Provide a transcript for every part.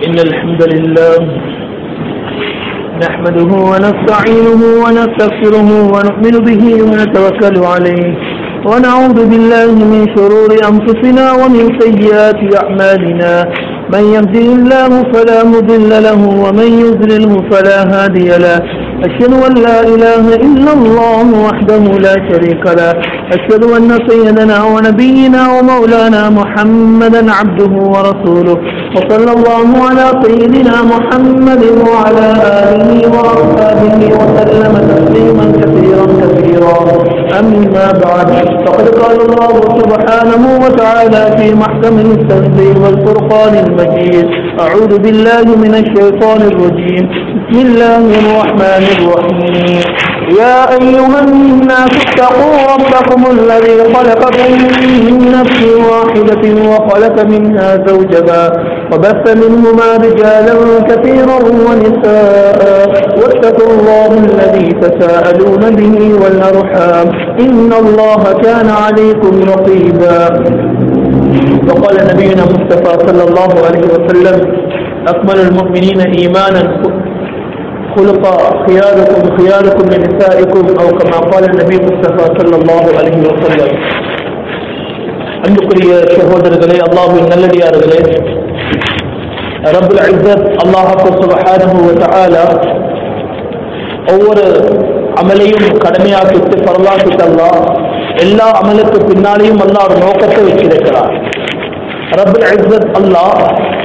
إن الحمد لله نحمده ونستعينه ونستغفره ونؤمن به ونتوكل عليه ونعوذ بالله من شرور أنفسنا ومن سيئات أعمالنا من يهده الله فلا مضل له ومن يضلله فلا هادي له أشهد أن لا إله إلا الله وحده لا شريك له أشهد أن سيدنا ونبينا ومولانا محمدا عبده ورسوله وصلى الله على سيدنا محمد وعلى آله وأصحابه وسلم تسليما كثيرا كثيرا أما بعد فقد قال الله سبحانه وتعالى في محكم التنزيل والفرقان المجيد أعوذ بالله من الشيطان الرجيم بسم الله الرحمن الرحيم يا أيها الناس اتقوا ربكم الذي خلقكم من نفس واحدة وخلق منها زوجها وبث منهما رجالا كثيرا ونساء واتقوا الله الذي تساءلون به والأرحام إن الله كان عليكم رقيبا وقال نبينا مصطفى صلى الله عليه وسلم أكمل المؤمنين إيمانا خلق خياركم خياركم لنسائكم أو كما قال النبي مصطفى صلى الله عليه وسلم அன்புக்குரிய சகோதரர்களே அல்லாஹின் நல்லடியார்களே ரபுல் இஸ்ஸத் அல்லாஹு சுபஹானஹு வ தஆலா ஒவ்வொரு அமலையும் கடமையாக்கிட்டு பரவாக்கிட்டு அல்லாஹ் எல்லா அமலுக்கு பின்னாலேயும் அல்லாஹ் ஒரு நோக்கத்தை வச்சிருக்கிறார் ரபுல் இஸ்ஸத் அல்லாஹ்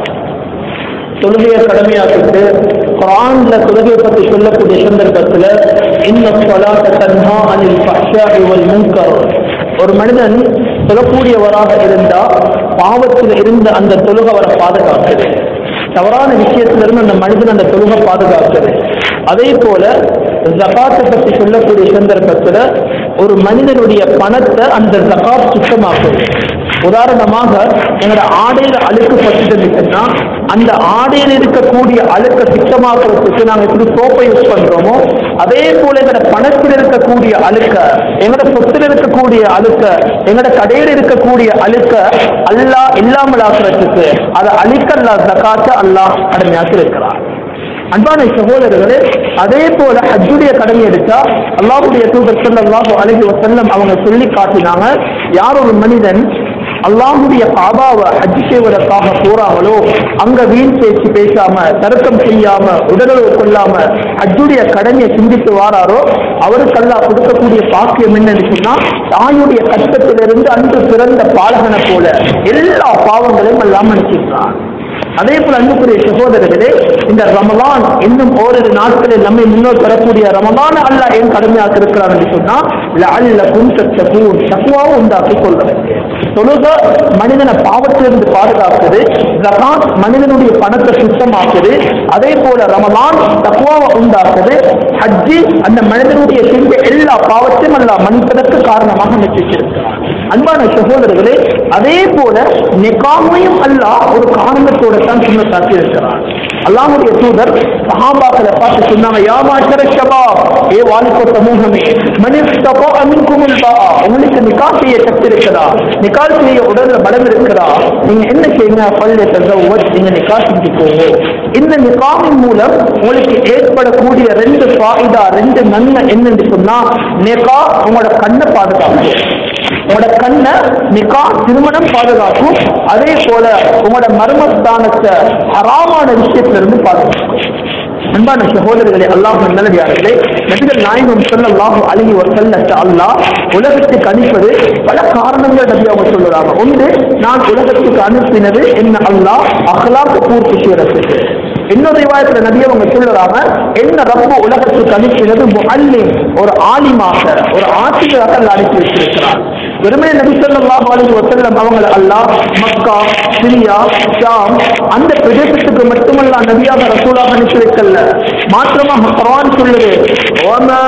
தொழுகையை கடமையாக்கிட்டு குரான்ல தொழுகையை பற்றி சொல்லக்கூடிய சந்தர்ப்பத்தில் இன்ன சொலாத்த தன்ஹா அனில் ஃபஹ்ஷா வல் முன்கர் ஒரு மனிதன் சொல்லக்கூடியவராக இருந்தா பாவத்தில் இருந்த அந்த தொழுகை அவரை பாதுகாக்குது தவறான விஷயத்திலிருந்து அந்த மனிதன் அந்த தொழுகை பாதுகாக்குது அதே போல ஜகாத்தை பற்றி சொல்லக்கூடிய சந்தர்ப்பத்தில் ஒரு மனிதனுடைய பணத்தை அந்த ஜகாத் சுத்தமாக்குது உதாரணமாக எங்களோட ஆடையில அழுக்கு பட்டுச்சுன்னா அந்த ஆடையில் இருக்கக்கூடிய அழுக்க சுத்தமாக்குறதுக்கு நாங்கள் எப்படி சோப்பை யூஸ் பண்றோமோ அதே போல எங்களோட பணத்தில் இருக்கக்கூடிய அழுக்க எங்களோட சொத்தில் இருக்கக்கூடிய அழுக்க எங்களோட கடையில் இருக்கக்கூடிய அழுக்க அல்லா இல்லாமல் ஆக்குறதுக்கு அதை அழிக்கல்லா ஜக்காத்த அல்லாஹ் கடமையாக்கி இருக்கிறார் அன்பான சகோதரர்களே அதே போல ஹஜ்ஜுடைய கடமை எடுத்தா அல்லாஹுடைய தூதர் சொல்லல்லாஹு அழகி வசல்லம் அவங்க சொல்லி காட்டினாங்க யார் ஒரு மனிதன் அல்லாஹுடைய காபாவை ஹஜ் செய்வதற்காக போறாங்களோ அங்க வீண் பேச்சு பேசாம தர்க்கம் செய்யாம உடலுறவு கொள்ளாம ஹஜ்ஜுடைய கடமையை சிந்தித்து வாராரோ அவருக்கு அல்லாஹ் கொடுக்கக்கூடிய பாக்கியம் என்னன்னு சொன்னா தாயுடைய கஷ்டத்திலிருந்து அன்று பிறந்த பாலகனை போல எல்லா பாவங்களையும் எல்லாம் மன்னிச்சிருக்கிறான் அதே போல அன்புக்குரிய சகோதரர்களே இந்த ரமலான் இன்னும் ஓரிரு நாட்களில் நம்மை முன்னோர் பெறக்கூடிய ரமலான் அல்ல ஏன் கடமையாக்க இருக்கிறார் என்று சொன்னா அல்லக்கும் தத்தகூன் தக்குவாவும் உண்டாக்கி கொள்வது தொழுக மனிதனை பாவத்திலிருந்து பாதுகாக்குது ஜகாத் மனிதனுடைய பணத்தை சுத்தமாக்குது அதே போல ரமலான் தக்குவாவை உண்டாக்குது ஹஜ்ஜி அந்த மனிதனுடைய செஞ்ச எல்லா பாவத்தையும் அல்ல மன்னிப்பதற்கு காரணமாக நிச்சயிச்சிருக்கிறார் அன்பான சகோதரர்களே அதே போல நிகாமையும் அல்லாஹ் ஒரு காரணத்தோட தான் சுண்ணத்தாக்கி இருக்கிறார் அல்லாஹுடைய தூதர் சஹாபாக்களை பார்த்து சொன்னாங்க யாமாச்சர ஷபாப் ஏ வாலிப சமூகமே மனிதோ அமின்குமுல் பா உங்களுக்கு நிக்கா செய்ய சக்தி இருக்கிறா நிக்கா செய்ய உடல்ல பலம் இருக்கிறா நீங்க என்ன செய்யுங்க பல்ல தசவத் நீங்க நிக்கா செஞ்சுக்கோங்க இந்த நிக்காவின் மூலம் உங்களுக்கு ஏற்படக்கூடிய ரெண்டு ஃபாயிதா ரெண்டு நன்மை என்னன்னு சொன்னா நிக்கா உங்களோட கண்ணை பாதுகாக்கும் உங்களோட கண்ணை நிக்கா திருமணம் பாதுகாக்கும் அதே போல உங்களோட மர்மஸ்தானத்தை ஹராமான விஷயத்துல இருந்து பாதுகாக்கும் அன்பான சகோதரர்களே அல்லாஹ் நல்லடியார்களே நபிகள் நாயகம் சொல்லல்லாஹு அழகி ஒரு செல்லத்த அல்லாஹ் உலகத்துக்கு அனுப்பது பல காரணங்கள் நபி அவங்க சொல்லுறாங்க ஒன்று நான் உலகத்துக்கு அனுப்பினது என்ன அல்லாஹ் அஹ்லாக்கு பூர்த்தி செய்யறதுக்கு இன்னொரு விவாதத்துல நபி அவங்க சொல்லுறாங்க என்ன ரப்ப உலகத்துக்கு அனுப்பினது முஅல்லிம் ஒரு ஆலிமாக ஒரு ஆசிரியராக அல்ல அனுப்பி வச்சிருக்கிறார் வெறுமனே நபி ஸல்லல்லாஹு அலைஹி வஸல்லம் அவங்கள அல்லாஹ் மக்கா சிரியா ஷாம் அந்த பிரதேசத்துக்கு மட்டுமல்ல நபியாக ரசூலாக அனுப்பி வைக்கல மாற்றமாக குர்ஆன் சொல்லுது وما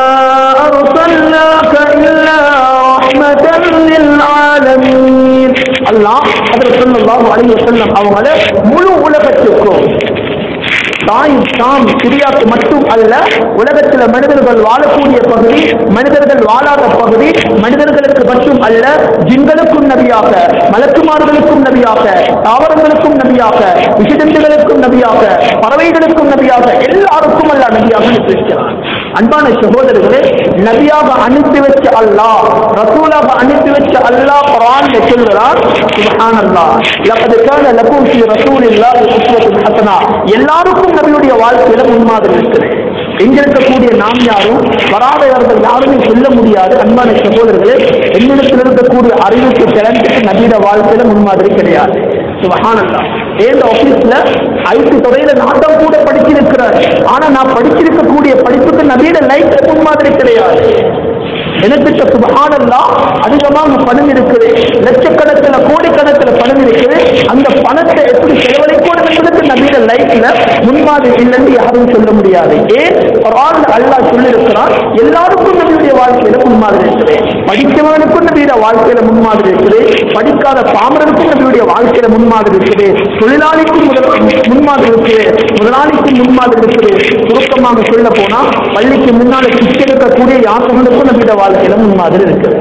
أرسلناك إلا رحمة للعالمين அல்லாஹ் அதில் ஸல்லல்லாஹு அலைஹி வஸல்லம் அவங்கள முழு உலகத்துக்கும் தாய் ஷாம் சிரியாக்கு மட்டும் அல்ல உலகத்தில் மனிதர்கள் வாழக்கூடிய பகுதி மனிதர்கள் வாழாத பகுதி மனிதர்களுக்கு மட்டும் அல்ல ஜின்களுக்கும் நபியாக மலக்குமார்களுக்கும் நபியாக தாவரங்களுக்கும் நபியாக விஷிடந்துகளுக்கும் நபியாக பறவைகளுக்கும் நபியாக எல்லாருக்கும் அல்ல நபியாக அனுப்பியிருக்கிறார் அன்பான சகோதரர்களே நபியாக அனுப்பி வச்ச அல்லாஹ் ரசூலாக அனுப்பி வச்ச அல்லாஹ் குர்ஆன்ல சொல்கிறார் சுப்ஹானல்லாஹ் லقد كان لكم في رسول الله اسوة حسنة எல்லாருக்கும் நபியுடைய வாழ்க்கையில முன்மாதிரி இருக்குது எங்க இருக்கக்கூடிய நாம் யாரும் வராதவர்கள் யாருமே சொல்ல முடியாது அன்பான சகோதரர்களே என்னிடத்தில் இருக்கக்கூடிய அறிவுக்கு திறந்துக்கு நபியோட வாழ்க்கையில முன்மாதிரி கிடையாது சுபஹானல்லா ஏந்த ஆபீஸ்ல ஐடி துறையில நாட்டம் கூட படிச்சிருக்கிறார் ஆனா நான் படிச்சிருக்கக்கூடிய படிப்புக்கு நபியோட லைஃப்ல முன்மாதிரி கிடையாது எனக்கிட்ட சுபஹானல்லா அதிகமாக பணம் இருக்குது லட்சக்கணக்கில் கோடிக்கணக்கில் பணம் இருக்குது அந்த பணத்தை எப்படி செலவழிக்கணும் என்பதற்கு நபியோட லைஃப்ல முன்மாதிரி இல்லைன்னு யாரும் சொல்ல முடியாது ஏன் குர்ஆன் அல்லாஹ் சொல்லியிருக்கிறான் எல்லாருக்கும் நபியுடைய வாழ்க்கையில முன்மாதிரி இருக்குது படித்தவனுக்கும் நபியோட வாழ்க்கையில முன்மாதிரி இருக்குது படிக்காத பாமரனுக்கும் நபியுடைய வாழ்க்கையில முன்மாதிரி இருக்குது தொழிலாளிக்கும் முதல் முன்மாதிரி இருக்குது முதலாளிக்கும் முன்மாதிரி இருக்குது சுருக்கமாக சொல்ல போனா பள்ளிக்கு முன்னால கிச்செடுக்கக்கூடிய யாசகனுக்கும் நபியோட வாழ்க்கையில முன்மாதிரி இருக்குது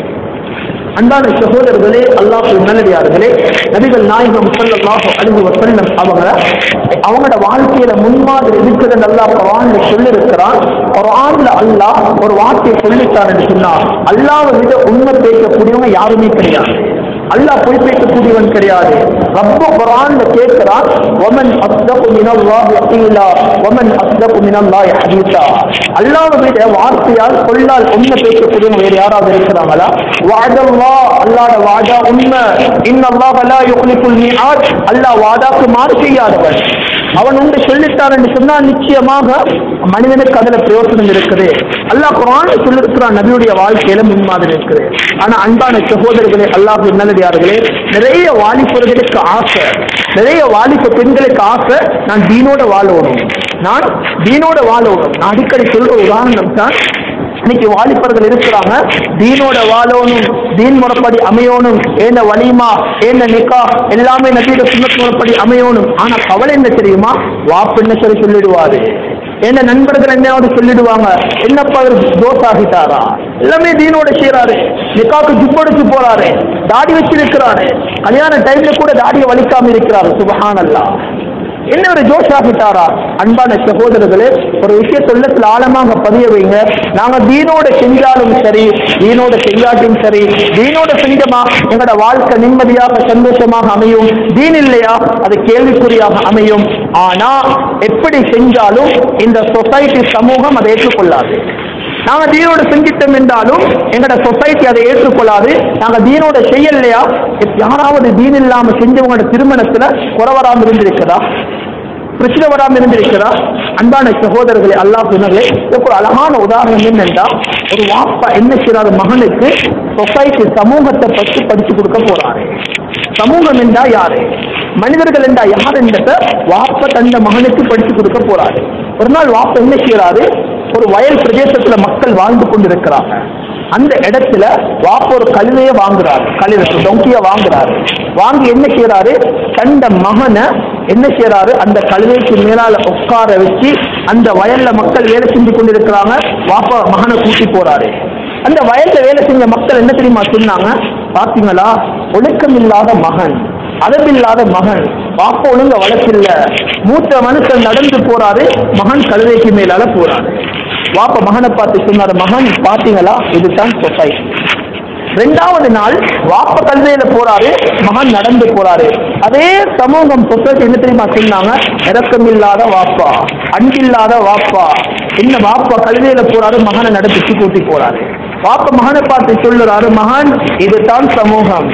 அன்பான சகோதரர்களே அல்லாஹ் நல்லடியார்களே நபிகள் நாயகம் ஸல்லல்லாஹு அலைஹி வஸல்லம் அவங்க அவங்களோட வாழ்க்கையில முன்மாதிரி இருக்கிறது அல்லாஹ் குர்ஆன்ல சொல்லியிருக்கிறான் குர்ஆன்ல அல்லாஹ் ஒரு வார்த்தையை சொல்லிட்டாருன்னு சொன்னா அல்லாஹ்வை விட உண்மை பேசக்கூடியவங்க யாருமே கிடையாது அல்லாஹ் பொய் பேசக்கூடியவன் கிடையாது ரப்பு குர்ஆன்ல கேட்கிறான் வமன் அஸ்தகு மினல்லாஹி கீலா வமன் அஸ்தகு மினல்லாஹி ஹதீஸா அல்லாஹ்வை விட வார்த்தையால் சொல்லால் உண்மை பேசக்கூடியவங்க வேற யாராவது இருக்கிறாங்களா வாதல்லாஹ் அல்லாஹ்ட வாதா உண்மை இன்னல்லாஹ லா யுக்லிஃபுல் மீஆத் அல்லாஹ் வாதாக்கு மாறு செய்யாதவன் அவன் உண்டு சொல்லிட்டார் என்று சொன்னா நிச்சயமாக மனிதனுக்கு அதுல பிரயோசனம் இருக்குது அல்லாஹ் குரான் சொல்லிருக்கிறான் நபியுடைய வாழ்க்கையில முன்மாதிரி இருக்குது ஆனா அன்பான சகோதரர்களே அல்லாஹ் நல்லடியார்களே நிறைய வாலிபர்களுக்கு ஆசை நிறைய வாலிப பெண்களுக்கு ஆசை நான் தீனோட வாழணும் நான் தீனோட வாழணும் நான் அடிக்கடி சொல்ற உதாரணம் தான் இன்னைக்கு வாலிபர்கள் இருக்கிறாங்க தீனோட வாழணும் தீன் முறைப்படி அமையணும் ஏந்த வலிமா ஏந்த நிக்கா எல்லாமே நபியோட சுண்ணத் முறைப்படி அமையணும் ஆனா கவலை என்ன தெரியுமா வாப்பு என்ன சொல்லி சொல்லிடுவாரு என்ன நண்பர்கள் என்னையோட சொல்லிடுவாங்க என்னப்பா அவர் தோஸ் ஆகிட்டாரா எல்லாமே தீனோட செய்யறாரு நிக்காக்கு ஜிப்படிச்சு போறாரு தாடி வச்சிருக்கிறாரு கல்யாண டைம்ல கூட தாடியை வலிக்காம இருக்கிறாரு சுபஹானல்லா என்ன ஒரு ஜோஷ் ஆகிட்டாரா அன்பான சகோதரர்களே ஒரு விஷயத்தை உள்ளத்துல ஆழமாக பதிய வைங்க நாங்க தீனோட செஞ்சாலும் சரி தீனோட செய்யாட்டியும் சரி தீனோட செஞ்சமா எங்களோட வாழ்க்கை நிம்மதியாக சந்தோஷமாக அமையும் தீன் இல்லையா அது கேள்விக்குறியாக அமையும் ஆனா எப்படி செஞ்சாலும் இந்த சொசைட்டி சமூகம் அதை ஏற்றுக்கொள்ளாது நாங்க தீனோட செஞ்சிட்டோம் என்றாலும் எங்கட சொசைட்டி அதை ஏற்றுக்கொள்ளாது நாங்க தீனோட செய்யலையா யாராவது தீன் இல்லாம செஞ்சவங்களோட திருமணத்துல குறவராம இருந்திருக்கிறதா பிரச்சனை வராம இருந்திருக்கிறா அன்பான சகோதரர்களே அல்லாஹ் சொன்னர்களே இதுக்கு ஒரு அழகான உதாரணம் என்னென்றா ஒரு வாப்பா என்ன செய்யறாரு மகனுக்கு சொசைட்டி சமூகத்தை பற்றி படிச்சு கொடுக்க போறாரு சமூகம் என்றா யாரு மனிதர்கள் என்றா யார் என்றத வாப்ப தந்த மகனுக்கு படிச்சு கொடுக்க போறாரு ஒரு நாள் வாப்ப என்ன செய்யறாரு ஒரு வயல் பிரதேசத்துல மக்கள் வாழ்ந்து கொண்டிருக்கிறாங்க அந்த இடத்துல வாப்ப ஒரு கழுதைய வாங்குறாரு கழுதை ஒரு டொங்கிய வாங்குறாரு வாங்கி என்ன செய்யறாரு தந்த மகனை என்ன செய்யறாரு அந்த கழுதைக்கு மேலால உட்கார வச்சு அந்த வயல்ல மக்கள் வேலை செஞ்சு கொண்டிருக்கிறாங்க வாப்பா மகனை கூட்டி போறாரு அந்த வயல்ல வேலை செஞ்ச மக்கள் என்ன தெரியுமா சொன்னாங்க பாத்தீங்களா ஒழுக்கம் இல்லாத மகன் அதவில்லாத மகன் பாப்ப ஒழுங்க வளர்ச்சில்ல மூத்த மனுஷன் நடந்து போறாரு மகன் கழுதைக்கு மேலால போறாரு வாப்ப மகனை பார்த்து சொன்னாரு மகன் பாத்தீங்களா இதுதான் சொசைட்டி ரெண்டாவது நாள் வாப்ப கல்வியில போறாரு மகன் நடந்து போறாரு அதே சமூகம் சொசைட்டி என்ன தெரியுமா சொன்னாங்க இறக்கமில்லாத வாப்பா அன்பில்லாத வாப்பா என்ன வாப்பா கல்வியில போறாரு மகனை நடத்திச்சு கூட்டி போறாரு வாப்ப மகனை பார்த்து சொல்லுறாரு மகன் இதுதான் சமூகம்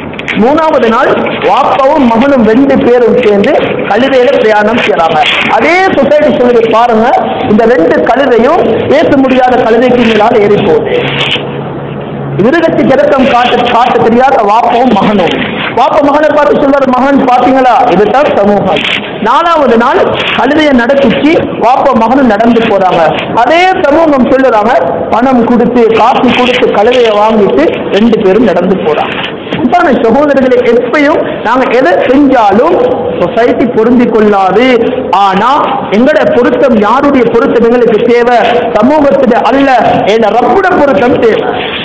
மூணாவது நாள் வாப்பாவும் மகனும் ரெண்டு பேரும் சேர்ந்து கழுதையில பிரயாணம் செய்யறாங்க அதே சொசைட்டி சொல்லி பாருங்க இந்த ரெண்டு கழுதையும் பேச முடியாத கழுதைக்கு மேலால் ஏறி போகுது விருதத்து கிடக்கம் காட்ட காட்ட தெரியாத வாப்பாவும் மகனும் வாப்ப மகனை பார்த்து சொல்றாரு மகன் பாத்தீங்களா இதுதான் சமூகம் நாலாவது நாள் கழுதையை நடத்திச்சு வாப்ப மகனும் நடந்து போறாங்க அதே சமூகம் சொல்லுறாங்க பணம் கொடுத்து காசு கொடுத்து கழுதையை வாங்கிட்டு ரெண்டு பேரும் நடந்து போறாங்க அன்பான சகோதரர்களை எப்பயும் நாங்க எதை செஞ்சாலும் சொசைட்டி பொருந்தி கொள்ளாது ஆனா எங்கட பொருத்தம் யாருடைய பொருத்தம் எங்களுக்கு தேவை சமூகத்துல அல்ல என் ரப்புட பொருத்தம் தேவை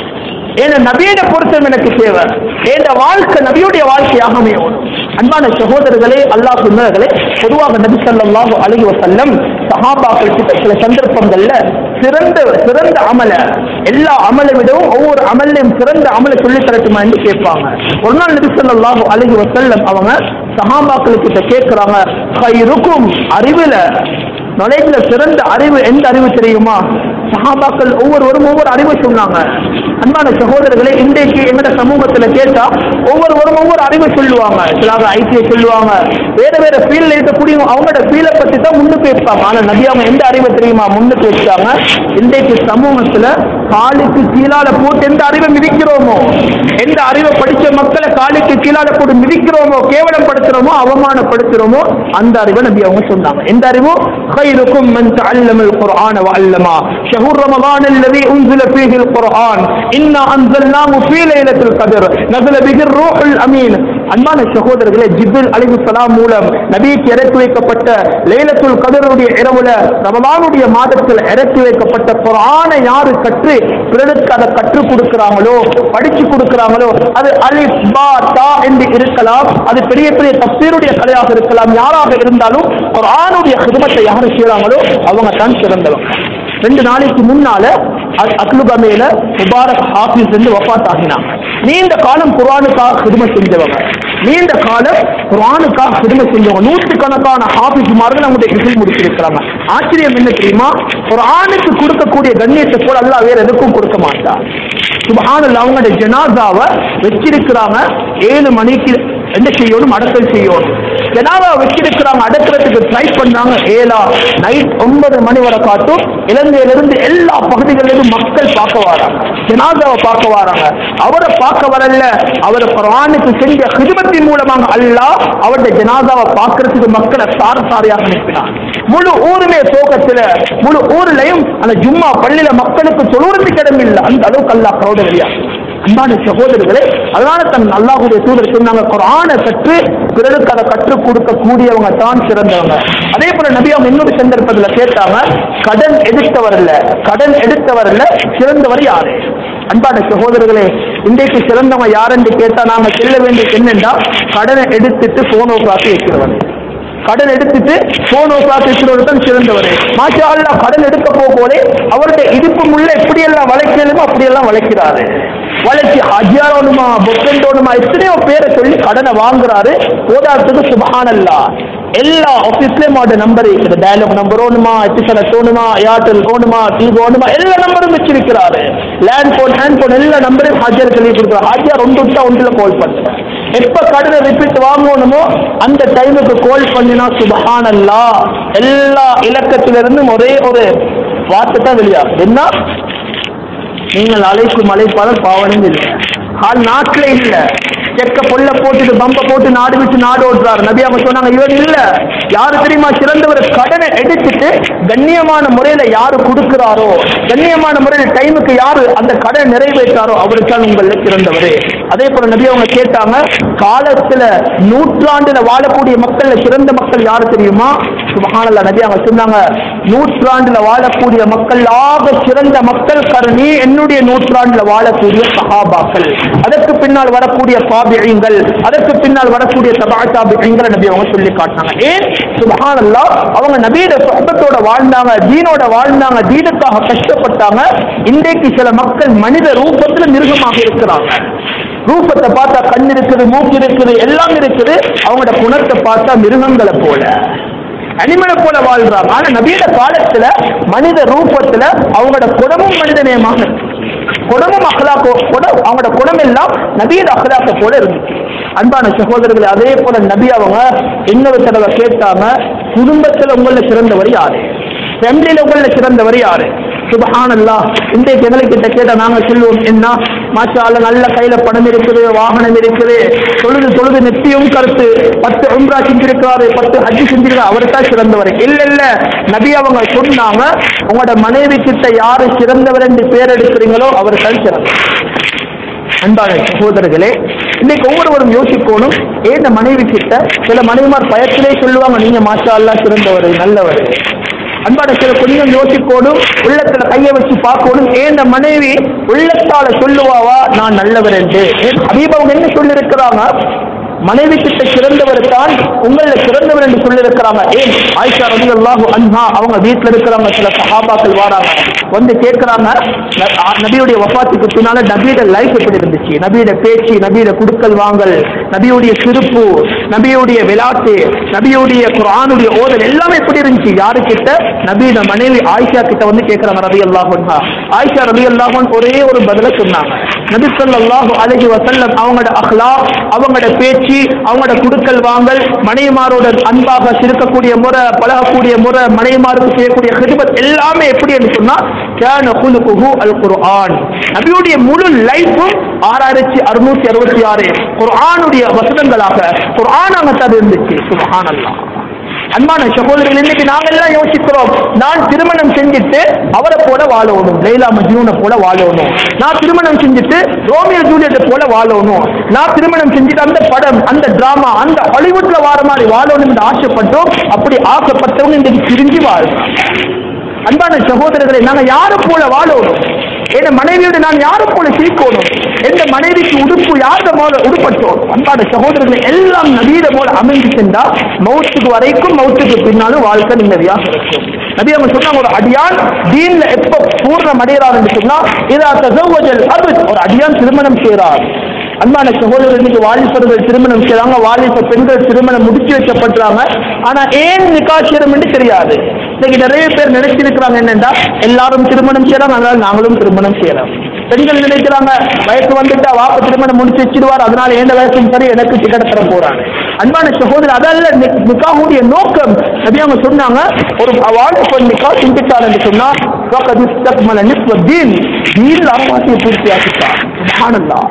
என் நபியோட பொருத்தம் எனக்கு தேவை என் வாழ்க்கை நபியுடைய வாழ்க்கையாக அமையும் அன்பான சகோதரர்களே அல்லாஹ் சொன்னவர்களே பொதுவாக நபி ஸல்லல்லாஹு அலைஹி வஸல்லம் சஹாபாக்கள் கிட்ட சில சந்தர்ப்பங்கள்ல சிறந்த சிறந்த அமல எல்லா அமலை விடவும் ஒவ்வொரு அமல்லையும் சிறந்த அமலை சொல்லி தரட்டுமா என்று கேட்பாங்க ஒரு நாள் நபி ஸல்லல்லாஹு அலைஹி வஸல்லம் அவங்க சஹாபாக்கள் கிட்ட கேட்கிறாங்க இருக்கும் அறிவுல நாலேஜ்ல சிறந்த அறிவு எந்த அறிவு தெரியுமா சஹாபாக்கள் ஒவ்வொருவரும் ஒவ்வொரு அறிவு சொன்னாங்க அன்பான சகோதரர்களே இன்றைக்கு எங்கட சமூகத்துல கேட்டா ஒவ்வொருவரும் ஒவ்வொரு அறிவு சொல்லுவாங்க சிலாக ஐடிஐ சொல்லுவாங்க வேற வேற ஃபீல்ட்ல இருக்கக்கூடிய அவங்களோட ஃபீல்டை பத்தி தான் முன்னுக்கு வைப்பாங்க ஆனா நபி அவங்க எந்த அறிவை தெரியுமா முன்னுக்கு வச்சாங்க இன்றைக்கு சமூகத்துல காலுக்கு கீழால போட்டு எந்த அறிவை மிதிக்கிறோமோ எந்த அறிவை படிச்ச மக்களை காலுக்கு கீழால போட்டு மிதிக்கிறோமோ கேவலப்படுத்துறோமோ அவமானப்படுத்துறோமோ அந்த அறிவை நபி அவங்க சொன்னாங்க எந்த அறிவு خيركم من تعلم القرآن وعلمه شهر رمضان الذي أنزل فيه القرآن إنا أنزلناه في ليلة القدر نزل به الروح الأمين அன்பான சகோதரர்களே ஜிபில் அலிஹுசலாம் மூலம் நபிக்கு இறக்கி வைக்கப்பட்ட லைலத்துல் கதருடைய இரவுல ரமலானுடைய மாதத்தில் இறக்கி வைக்கப்பட்ட குரானை யாரு கற்று பிறருக்கு அதை கற்றுக் கொடுக்கிறாங்களோ படிச்சு கொடுக்கிறாங்களோ அது அலிஃப் பா தா என்று இருக்கலாம் அது பெரிய பெரிய தப்சீருடைய கலையாக இருக்கலாம் யாராக இருந்தாலும் குரானுடைய ஹிதமத்தை யாரு செய்யறாங்களோ அவங்க தான் சிறந்தவங்க ரெண்டு நாளைக்கு முன்னால அ- அக்லுகமேல முபாரக் ஹாஃபிஸ் என்று வஃபாத் ஆகினாங்க நீண்ட காலம் குர்ஆனுக்காக ஹிதம செஞ்சவங்க நீண்ட காலம் குர்ஆனுக்காக ஹிதம செஞ்சவங்க நூற்றுக்கணக்கான ஹாஃபிஸ்மார்கள் அவங்களுடைய இசை முடிச்சிருக்கிறாங்க ஆச்சரியம் என்ன தெரியுமா குர்ஆனுக்கு கொடுக்கக்கூடிய கண்ணியத்தை போல அல்லாஹ் வேற எதுக்கும் கொடுக்க மாட்டார் சுபஹானல்லாஹ் அவங்களுடைய ஜனாசாவை வச்சிருக்கிறாங்க ஏழு மணிக்கு என்ன செய்யணும் அடக்கல் செய்யணும் ஜனாதா வச்சிருக்கிறாங்க அடக்கிறதுக்கு ட்ரை பண்ணாங்க ஏழா நைட் ஒன்பது மணி வரை காட்டும் இலங்கையிலிருந்து எல்லா பகுதிகளிலும் மக்கள் பார்க்க வராங்க ஜனாதாவை பார்க்க வராங்க அவரை பார்க்க வரல அவர் குர்ஆனுக்கு செஞ்ச ஹிதமத்தின் மூலமாக அல்லாஹ் அவருடைய ஜனாதாவை பார்க்கறதுக்கு மக்களை சார சாரையாக அனுப்பினார் முழு ஊருமே சோகத்துல முழு ஊர்லயும் அந்த ஜும்மா பள்ளியில மக்களுக்கு தொழுவதுக்கு இடம் இல்லை அந்த அளவுக்கு அல்லாஹ் கரோட வெளியாகும் அன்பான சகோதரர்களே அதனால தன் அல்லாஹுடைய தூதர் சொன்னாங்க குரானை கற்று பிறருக்கு அதை கற்றுக் கொடுக்க கூடியவங்க தான் சிறந்தவங்க அதே போல நபி அவங்க இன்னொரு சந்தர்ப்பத்தில் கேட்டாங்க கடன் எடுத்தவர் இல்ல கடன் எடுத்தவர் இல்ல சிறந்தவர் யாரு அன்பான சகோதரர்களே இன்றைக்கு சிறந்தவங்க யாருன்னு கேட்டா நாங்க செல்ல வேண்டிய என்னென்றா கடனை எடுத்துட்டு போனோகிராஃபி வைக்கிறவர் கடன் எடுத்துட்டு போன் கிளாஸ் இருக்கிறவர் தான் சிறந்தவர் மாஷா அல்லாஹ் கடன் எடுக்க போகோலே அவருடைய இடுப்பு முள்ள எப்படியெல்லாம் வளைக்கலுமோ அப்படியெல்லாம் வளைக்கிறாரு வளைச்சி ஹஜியாரோனுமா பொக்கண்டோனுமா எத்தனையோ பேரை சொல்லி கடனை வாங்குறாரு போதாத்துக்கு சுபஹானல்லா எல்லா ஆஃபீஸ்லயும் அவருடைய நம்பர் இருக்குது டயலாக் நம்பர் ஓணுமா எத்திசலட் ஓணுமா ஏர்டெல் ஓணுமா டிவி ஓணுமா எல்லா நம்பரும் வச்சிருக்கிறாரு லேண்ட் போன் ஹேண்ட் போன் எல்லா நம்பரையும் ஹாஜியார் சொல்லி கொடுக்குறாரு ஹாஜியார் ஒன்று விட்டா ஒன்றில் கால் பண்ணுறேன் எப்ப கடனை ரிப்பீட் வாங்கணுமோ அந்த டைமுக்கு கால் பண்ணினா சுபஹானல்லா எல்லா இலக்கத்திலிருந்தும் ஒரே ஒரு வார்த்தை தான் வெளியாகும் என்ன நீங்கள் அழைக்கும் அழைப்பாளர் பாவனும் இல்லை ஆள் நாட்டில் இல்ல செக்க பொல்ல போட்டுட்டு பம்ப போட்டு நாடு விட்டு நாடு ஓட்டுறாரு நபி அவங்க சொன்னாங்க இவர் இல்ல யாரு தெரியுமா சிறந்தவர் கடனை எடுத்துட்டு கண்ணியமான முறையில யாரு கொடுக்கிறாரோ கண்ணியமான முறையில டைமுக்கு யாரு அந்த கடனை நிறைவேற்றாரோ அவருக்கான உங்கள சிறந்தவர் அதே போல நபி அவங்க கேட்டாங்க காலத்துல நூற்றாண்டுல வாழக்கூடிய மக்கள்ல சிறந்த மக்கள் யாரு தெரியுமா சுபஹானல்லாஹ் நபி அவங்க சொன்னாங்க நூற்றாண்டுல வாழக்கூடிய மக்கள் ஆக சிறந்த மக்கள் கருணி என்னுடைய நூற்றாண்டுல வாழக்கூடிய சஹாபாக்கள் அதற்கு பின்னால் வரக்கூடிய பாபியங்கள் அதற்கு பின்னால் வரக்கூடிய தபா தாபியங்களை நபி அவங்க சொல்லி காட்டினாங்க ஏன் சுபஹானல்லாஹ் அவங்க நபியோட சொஹபத்தோட வாழ்ந்தாங்க தீனோட வாழ்ந்தாங்க தீனுக்காக கஷ்டப்பட்டாங்க இன்றைக்கு சில மக்கள் மனித ரூபத்துல மிருகமாக இருக்கிறாங்க ரூபத்தை பார்த்தா கண் இருக்குது மூக்கு இருக்குது எல்லாம் இருக்குது அவங்களோட குணத்தை பார்த்தா மிருகங்களை போல அனிமலை போல வாழ்றாங்க ஆனா நபியோட காலத்துல மனித ரூபத்துல அவங்களோட குணமும் மனிதநேயமாக இருக்கு குணமும் அகலாக்கோ குண அவங்களோட குணம் எல்லாம் நபியோட அகலாக்க போல இருந்துச்சு அன்பான சகோதரர்களே அதே போல நபி அவங்க இன்னொரு தடவை கேட்டாங்க குடும்பத்துல உங்கள சிறந்தவர் யாரு ஃபேமிலியில உங்கள சிறந்தவர் யாரு சுபஹானல்லா இன்றைக்கு எங்களை கிட்ட கேட்டா நாங்க சொல்லுவோம் என்ன மாஷா அல்லாஹ் நல்ல கையில பணம் இருக்குது வாகனம் இருக்குது தொழுது தொழுது நெத்தியும் கருத்து பத்து உம்ரா செஞ்சிருக்கிறாரு பத்து ஹஜ்ஜி செஞ்சிருக்காரு அவர் தான் சிறந்தவர் இல்ல இல்ல நபி அவங்க சொன்னாங்க உங்களோட மனைவி கிட்ட யாரு சிறந்தவர் என்று பேர் எடுக்கிறீங்களோ அவர் தான் சிறந்தவர் அன்பான சகோதரர்களே இன்னைக்கு ஒவ்வொருவரும் யோசிக்கணும் ஏன் மனைவி கிட்ட சில மனைவிமார் பயத்திலே சொல்லுவாங்க நீங்க மாஷா அல்லா சிறந்தவர் நல்லவர் அன்பான சில கொஞ்சம் யோசிக்கணும் உள்ளத்துல கைய வச்சு பார்க்கணும் ஏன் மனைவி உள்ளத்தால சொல்லுவாவா நான் நல்லவர் என்று ஹபீப் அவங்க என்ன சொல்லி இருக்கிறாங்க மனைவி கிட்ட சிறந்தவர் தான் உங்கள சிறந்தவர் என்று சொல்லி இருக்கிறாங்க ஏன் ஆயிஷா ரவி அல்லாஹு அன்ஹா அவங்க வீட்டுல இருக்கிறாங்க சில சஹாபாக்கள் வராங்க வந்து கேட்கிறாங்க ந- ஆ- நபியுடைய வஃபாத்துக்கு பின்னால நபியோட லைஃப் எப்படி இருந்துச்சு நபியோட பேச்சு நபியோட குடுக்கல் வாங்கல் நபியுடைய சிரிப்பு நபியுடைய விளையாட்டு நபியுடைய குர்ஆனுடைய ஓதல் எல்லாமே எப்படி இருந்துச்சு யாரு கிட்ட நபியோட மனைவி ஆயிஷா கிட்ட வந்து கேட்கிறாங்க ரவி அல்லாஹா ஆயிஷா ரவி அல்லாஹன் ஒரே ஒரு பதில சொன்னாங்க நபி ஸல்லல்லாஹு அலைஹி வஸல்லம் அவங்களோட அஹ்லாக் அவங்களோட பேச்சு அவங்களோட குடுக்கல் வாங்கல் மனைவிமாரோட அன்பாக சிரிக்கக்கூடிய முறை பழகக்கூடிய முறை மனைவிமாருக்கு செய்யக்கூடிய ஹிதமத் எல்லாமே எப்படி என்று சொன்னா கான குலுகுஹு அல் குர்ஆன் நபியுடைய முழு லைஃபும் ஆறாயிரத்தி அறுநூத்தி அறுபத்தி ஆறு குர்ஆனுடைய வசனங்களாக குர்ஆனாக தான் இருந்துச்சு சுபஹானல்லாஹ் அன்பான சகோதரர்கள் இன்னைக்கு நாங்க எல்லாம் யோசிக்கிறோம் நான் திருமணம் செஞ்சுட்டு அவரை போல வாழணும் லைலா மஜ்னூனை போல வாழணும் நான் திருமணம் செஞ்சுட்டு ரோமியோ ஜூலியட்டை போல வாழணும் நான் திருமணம் செஞ்சுட்டு அந்த படம் அந்த டிராமா அந்த ஹாலிவுட்ல வார மாதிரி வாழணும் என்று ஆசைப்பட்டோம் அப்படி ஆசைப்பட்டவங்க இன்னைக்கு பிரிஞ்சு வாழ்றாங்க அன்பான சகோதரர்களை நாங்க யாரை போல வாழணும் என் மனைவியோடு நான் யாரை போல சிரிக்கணும் எந்த மனைவிக்கு உடுப்பு யார போல உடுப்பட்டோம் அன்பான சகோதரர்களை எல்லாம் நவீன போல அமைந்து சென்றா மௌத்துக்கு வரைக்கும் மௌத்துக்கு பின்னாலும் வாழ்க்கை நிம்மதியாக இருக்கும் நபி அவங்க சொன்னாங்க ஒரு அடியான் தீன்ல எப்ப பூர்ணம் அடைகிறார் என்று சொன்னா இதா தசவஜல் அபத் ஒரு அடியான் திருமணம் செய்கிறார் அன்பான சகோதரர் இன்னைக்கு வாலிபர்கள் திருமணம் செய்றாங்க வாலிப பெண்கள் திருமணம் முடிச்சு வைக்கப்படுறாங்க ஆனா ஏன் நிக்காட்சியம் என்று தெரியாது இன்னைக்கு நிறைய பேர் நினைச்சிருக்கிறாங்க என்னன்னா எல்லாரும் திருமணம் செய்யறாங்க அதனால நாங்களும் திருமணம் செய்யறோம் பெண்கள் நினைக்கிறாங்க வயசு வந்துட்டா வாப்ப திருமணம் முடிச்சு வச்சிருவார் அதனால எந்த வயசும் சரி எனக்கு டிக்கெட் தர போறாங்க அன்பான சகோதரர் அதல்ல நி- நிக்காஹுடைய நோக்கம் நபி அவங்க சொன்னாங்க ஒரு வாலிபன் நிக்கா செஞ்சுட்டார் என்று சொன்னா فقد استكمل نصف الدين دين அறவாசியை பூர்த்தியாக்கிட்டார் சுப்ஹானல்லாஹ்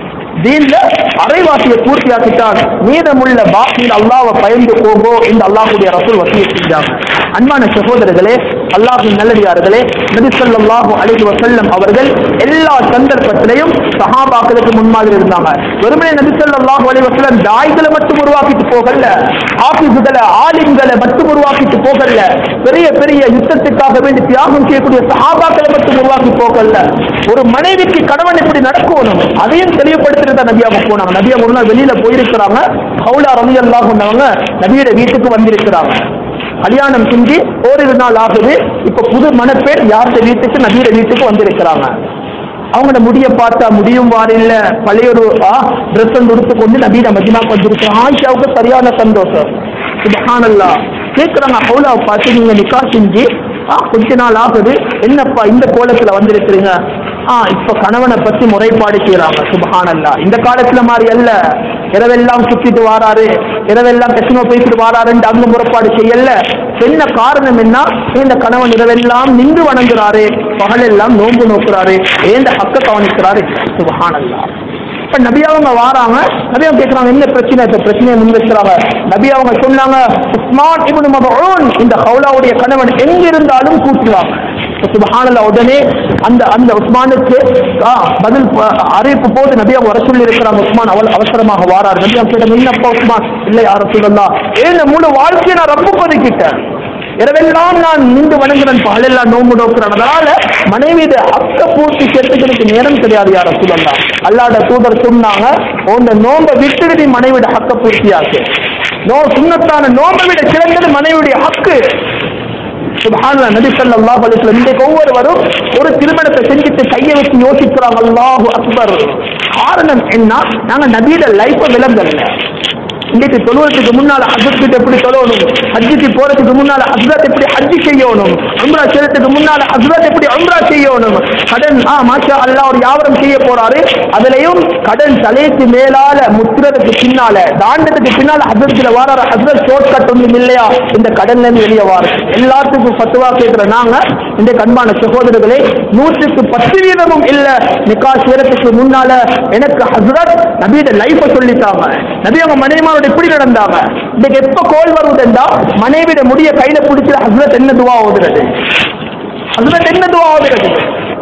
தீன்ல அரைவாசியை பூர்த்தியாக்கிட்டான் மீதமுள்ள பாக்கியில் அல்லாஹ்வை பயந்து போகோ என்று அல்லாஹ்வுடைய ரசூல் வசிய செஞ்சாங்க அன்பான சகோதரர்களே அல்லாஹின் நல்லடியார்களே நபி ஸல்லல்லாஹு அலைஹி வஸல்லம் அவர்கள் எல்லா சந்தர்ப்பத்திலையும் சஹாபாக்களுக்கு முன்மாதிரி இருந்தாங்க வெறுமனே நபி ஸல்லல்லாஹு அலைஹி வஸல்லம் தாய்களை மட்டும் உருவாக்கிட்டு போகல ஆபீஸ்களை ஆலிம்களை மட்டும் உருவாக்கிட்டு போகல பெரிய பெரிய யுத்தத்துக்காக வேண்டி தியாகம் செய்யக்கூடிய சஹாபாக்களை மட்டும் உருவாக்கி போகல ஒரு மனைவிக்கு கணவன் எப்படி நடக்கணும் அதையும் தெளிவுபடுத்திட்டு தான் நபியாக போனாங்க நபியா ஒரு நாள் வெளியில போயிருக்கிறாங்க ஹவுலா ரவி அல்லாஹ் கொண்டவங்க நபியோட வீட்டுக்கு வந்திருக்கிறாங்க கல்யாணம் செஞ்சு ஓரிரு நாள் ஆகுது இப்ப புது மணப்பேர் யார்கிட்ட வீட்டுக்கு நபியோட வீட்டுக்கு வந்திருக்கிறாங்க அவங்களோட முடிய பார்த்தா முடியும் வார இல்ல பழைய ஒரு ட்ரெஸ் வந்து உடுத்து கொண்டு நபீன மதினாக்கு வந்திருக்கிறோம் ஆயிஷாவுக்கு சரியான சந்தோஷம் சுபஹானல்லா கேட்குறாங்க ஹவுலாவை பார்த்து நீங்க நிக்கா செஞ்சு ஆ கொஞ்ச நாள் ஆகுது என்னப்பா இந்த கோலத்துல வந்திருக்கிறீங்க ஆ இப்ப கணவனை பத்தி முறைப்பாடு செய்யறாங்க சுபஹானல்லா இந்த காலத்துல மாதிரி அல்ல இரவெல்லாம் சுத்திட்டு வாராரு இரவெல்லாம் கசினோ பேசிட்டு வாராருன்னு அங்க முறைப்பாடு செய்யல என்ன காரணம் என்ன இந்த கணவன் இரவெல்லாம் நின்று வணங்குறாரு பகலெல்லாம் நோன்பு நோக்குறாரு ஏந்த ஹக்க கவனிக்கிறாரு சுபஹானல்லா இப்ப நபி அவங்க வாராங்க நபி அவங்க கேட்கறாங்க என்ன பிரச்சனை இந்த பிரச்சனையை முன் வைக்கிறாங்க நபி அவங்க சொன்னாங்க உஸ்மான் இப்னு மபூன் இந்த ஹவுலாவுடைய கணவன் எங்க இருந்தாலும் கூட்டுவாங்க சுபஹானல்லா உடனே அந்த அந்த உஸ்மானுக்கு ஆ, பதில் ப- அறிவிப்பு போது நபி அவங்க வர சொல்லி இருக்கிறாங்க உஸ்மான் அவள் அவசரமாக வாரார் நபி அவங்க கேட்டாங்க என்னப்பா உஸ்மான் இல்லை யார சொல்லலாம் ஏன் முழு வாழ்க்கையை நான் ரொம்ப பதிக்கிட்டேன் இரவெல்லாம் நான் நின்று வணங்குறேன் பகலெல்லாம் நோம்பு நோக்குறேன் அதனால மனைவியுடைய அக்க பூர்த்தி சேர்த்துக்கிறதுக்கு நேரம் கிடையாது யார சொல்லலாம் அல்லாட தூதர் சொன்னாங்க உங்க நோம்பை விட்டுட்டு நீ மனைவியோட ஹக்க பூர்த்தியாக்கு நோ சுண்ணத்தான நோம்பை விட சிறந்தது மனைவியுடைய ஹக்கு சுபஹானல்லாஹ் நபி ஸல்லல்லாஹு அலைஹி வஸல்லம் இன்றைக்கு ஒவ்வொருவரும் ஒரு திருமணத்தை செஞ்சுட்டு கையை வச்சு யோசிக்கிறாங்க அல்லாஹு அக்பர் காரணம் என்ன நாங்க நபியோட லைஃப்பை விளங்கல இன்னைக்கு தொழுவதுக்கு முன்னால ஹஜ்ஜத் கிட்ட எப்படி தொழணும் ஹஜ்ஜுக்கு போறதுக்கு முன்னால ஹஜ்ரத் எப்படி ஹஜ்ஜி செய்யணும் உம்ரா செய்யறதுக்கு முன்னால ஹஜ்ரத் எப்படி உம்ரா செய்யணும் கடன் ஆ மாஷா அல்லாஹ் ஒரு வியாபாரம் செய்ய போறாரு அதுலயும் கடன் தலைக்கு மேலால முத்துறதுக்கு பின்னால தாண்டதுக்கு பின்னால ஹஜ்ரத்துல வராரு ஹஜ்ரத் ஷார்ட் கட் ஒன்றும் இல்லையா இந்த கடன்ல இருந்து வெளியே வாரு எல்லாத்துக்கும் பத்துவா கேட்கிற நாங்க இந்த கண்பான சகோதரர்களே நூற்றுக்கு பத்து வீதமும் இல்ல நிக்கா சேரத்துக்கு முன்னால எனக்கு ஹஸ்ரத் நபியோட லைஃப சொல்லிட்டாங்க நபி அவங்க மனைவிமாரோட எப்படி நடந்தாங்க இன்னைக்கு எப்ப கோல் வருவதுண்டா மனைவியோட முடிய கையில பிடிச்சி ஹஸ்ரத் என்ன துவா ஓதுறது ஹஸ்ரத் என்ன துவா ஓதுறது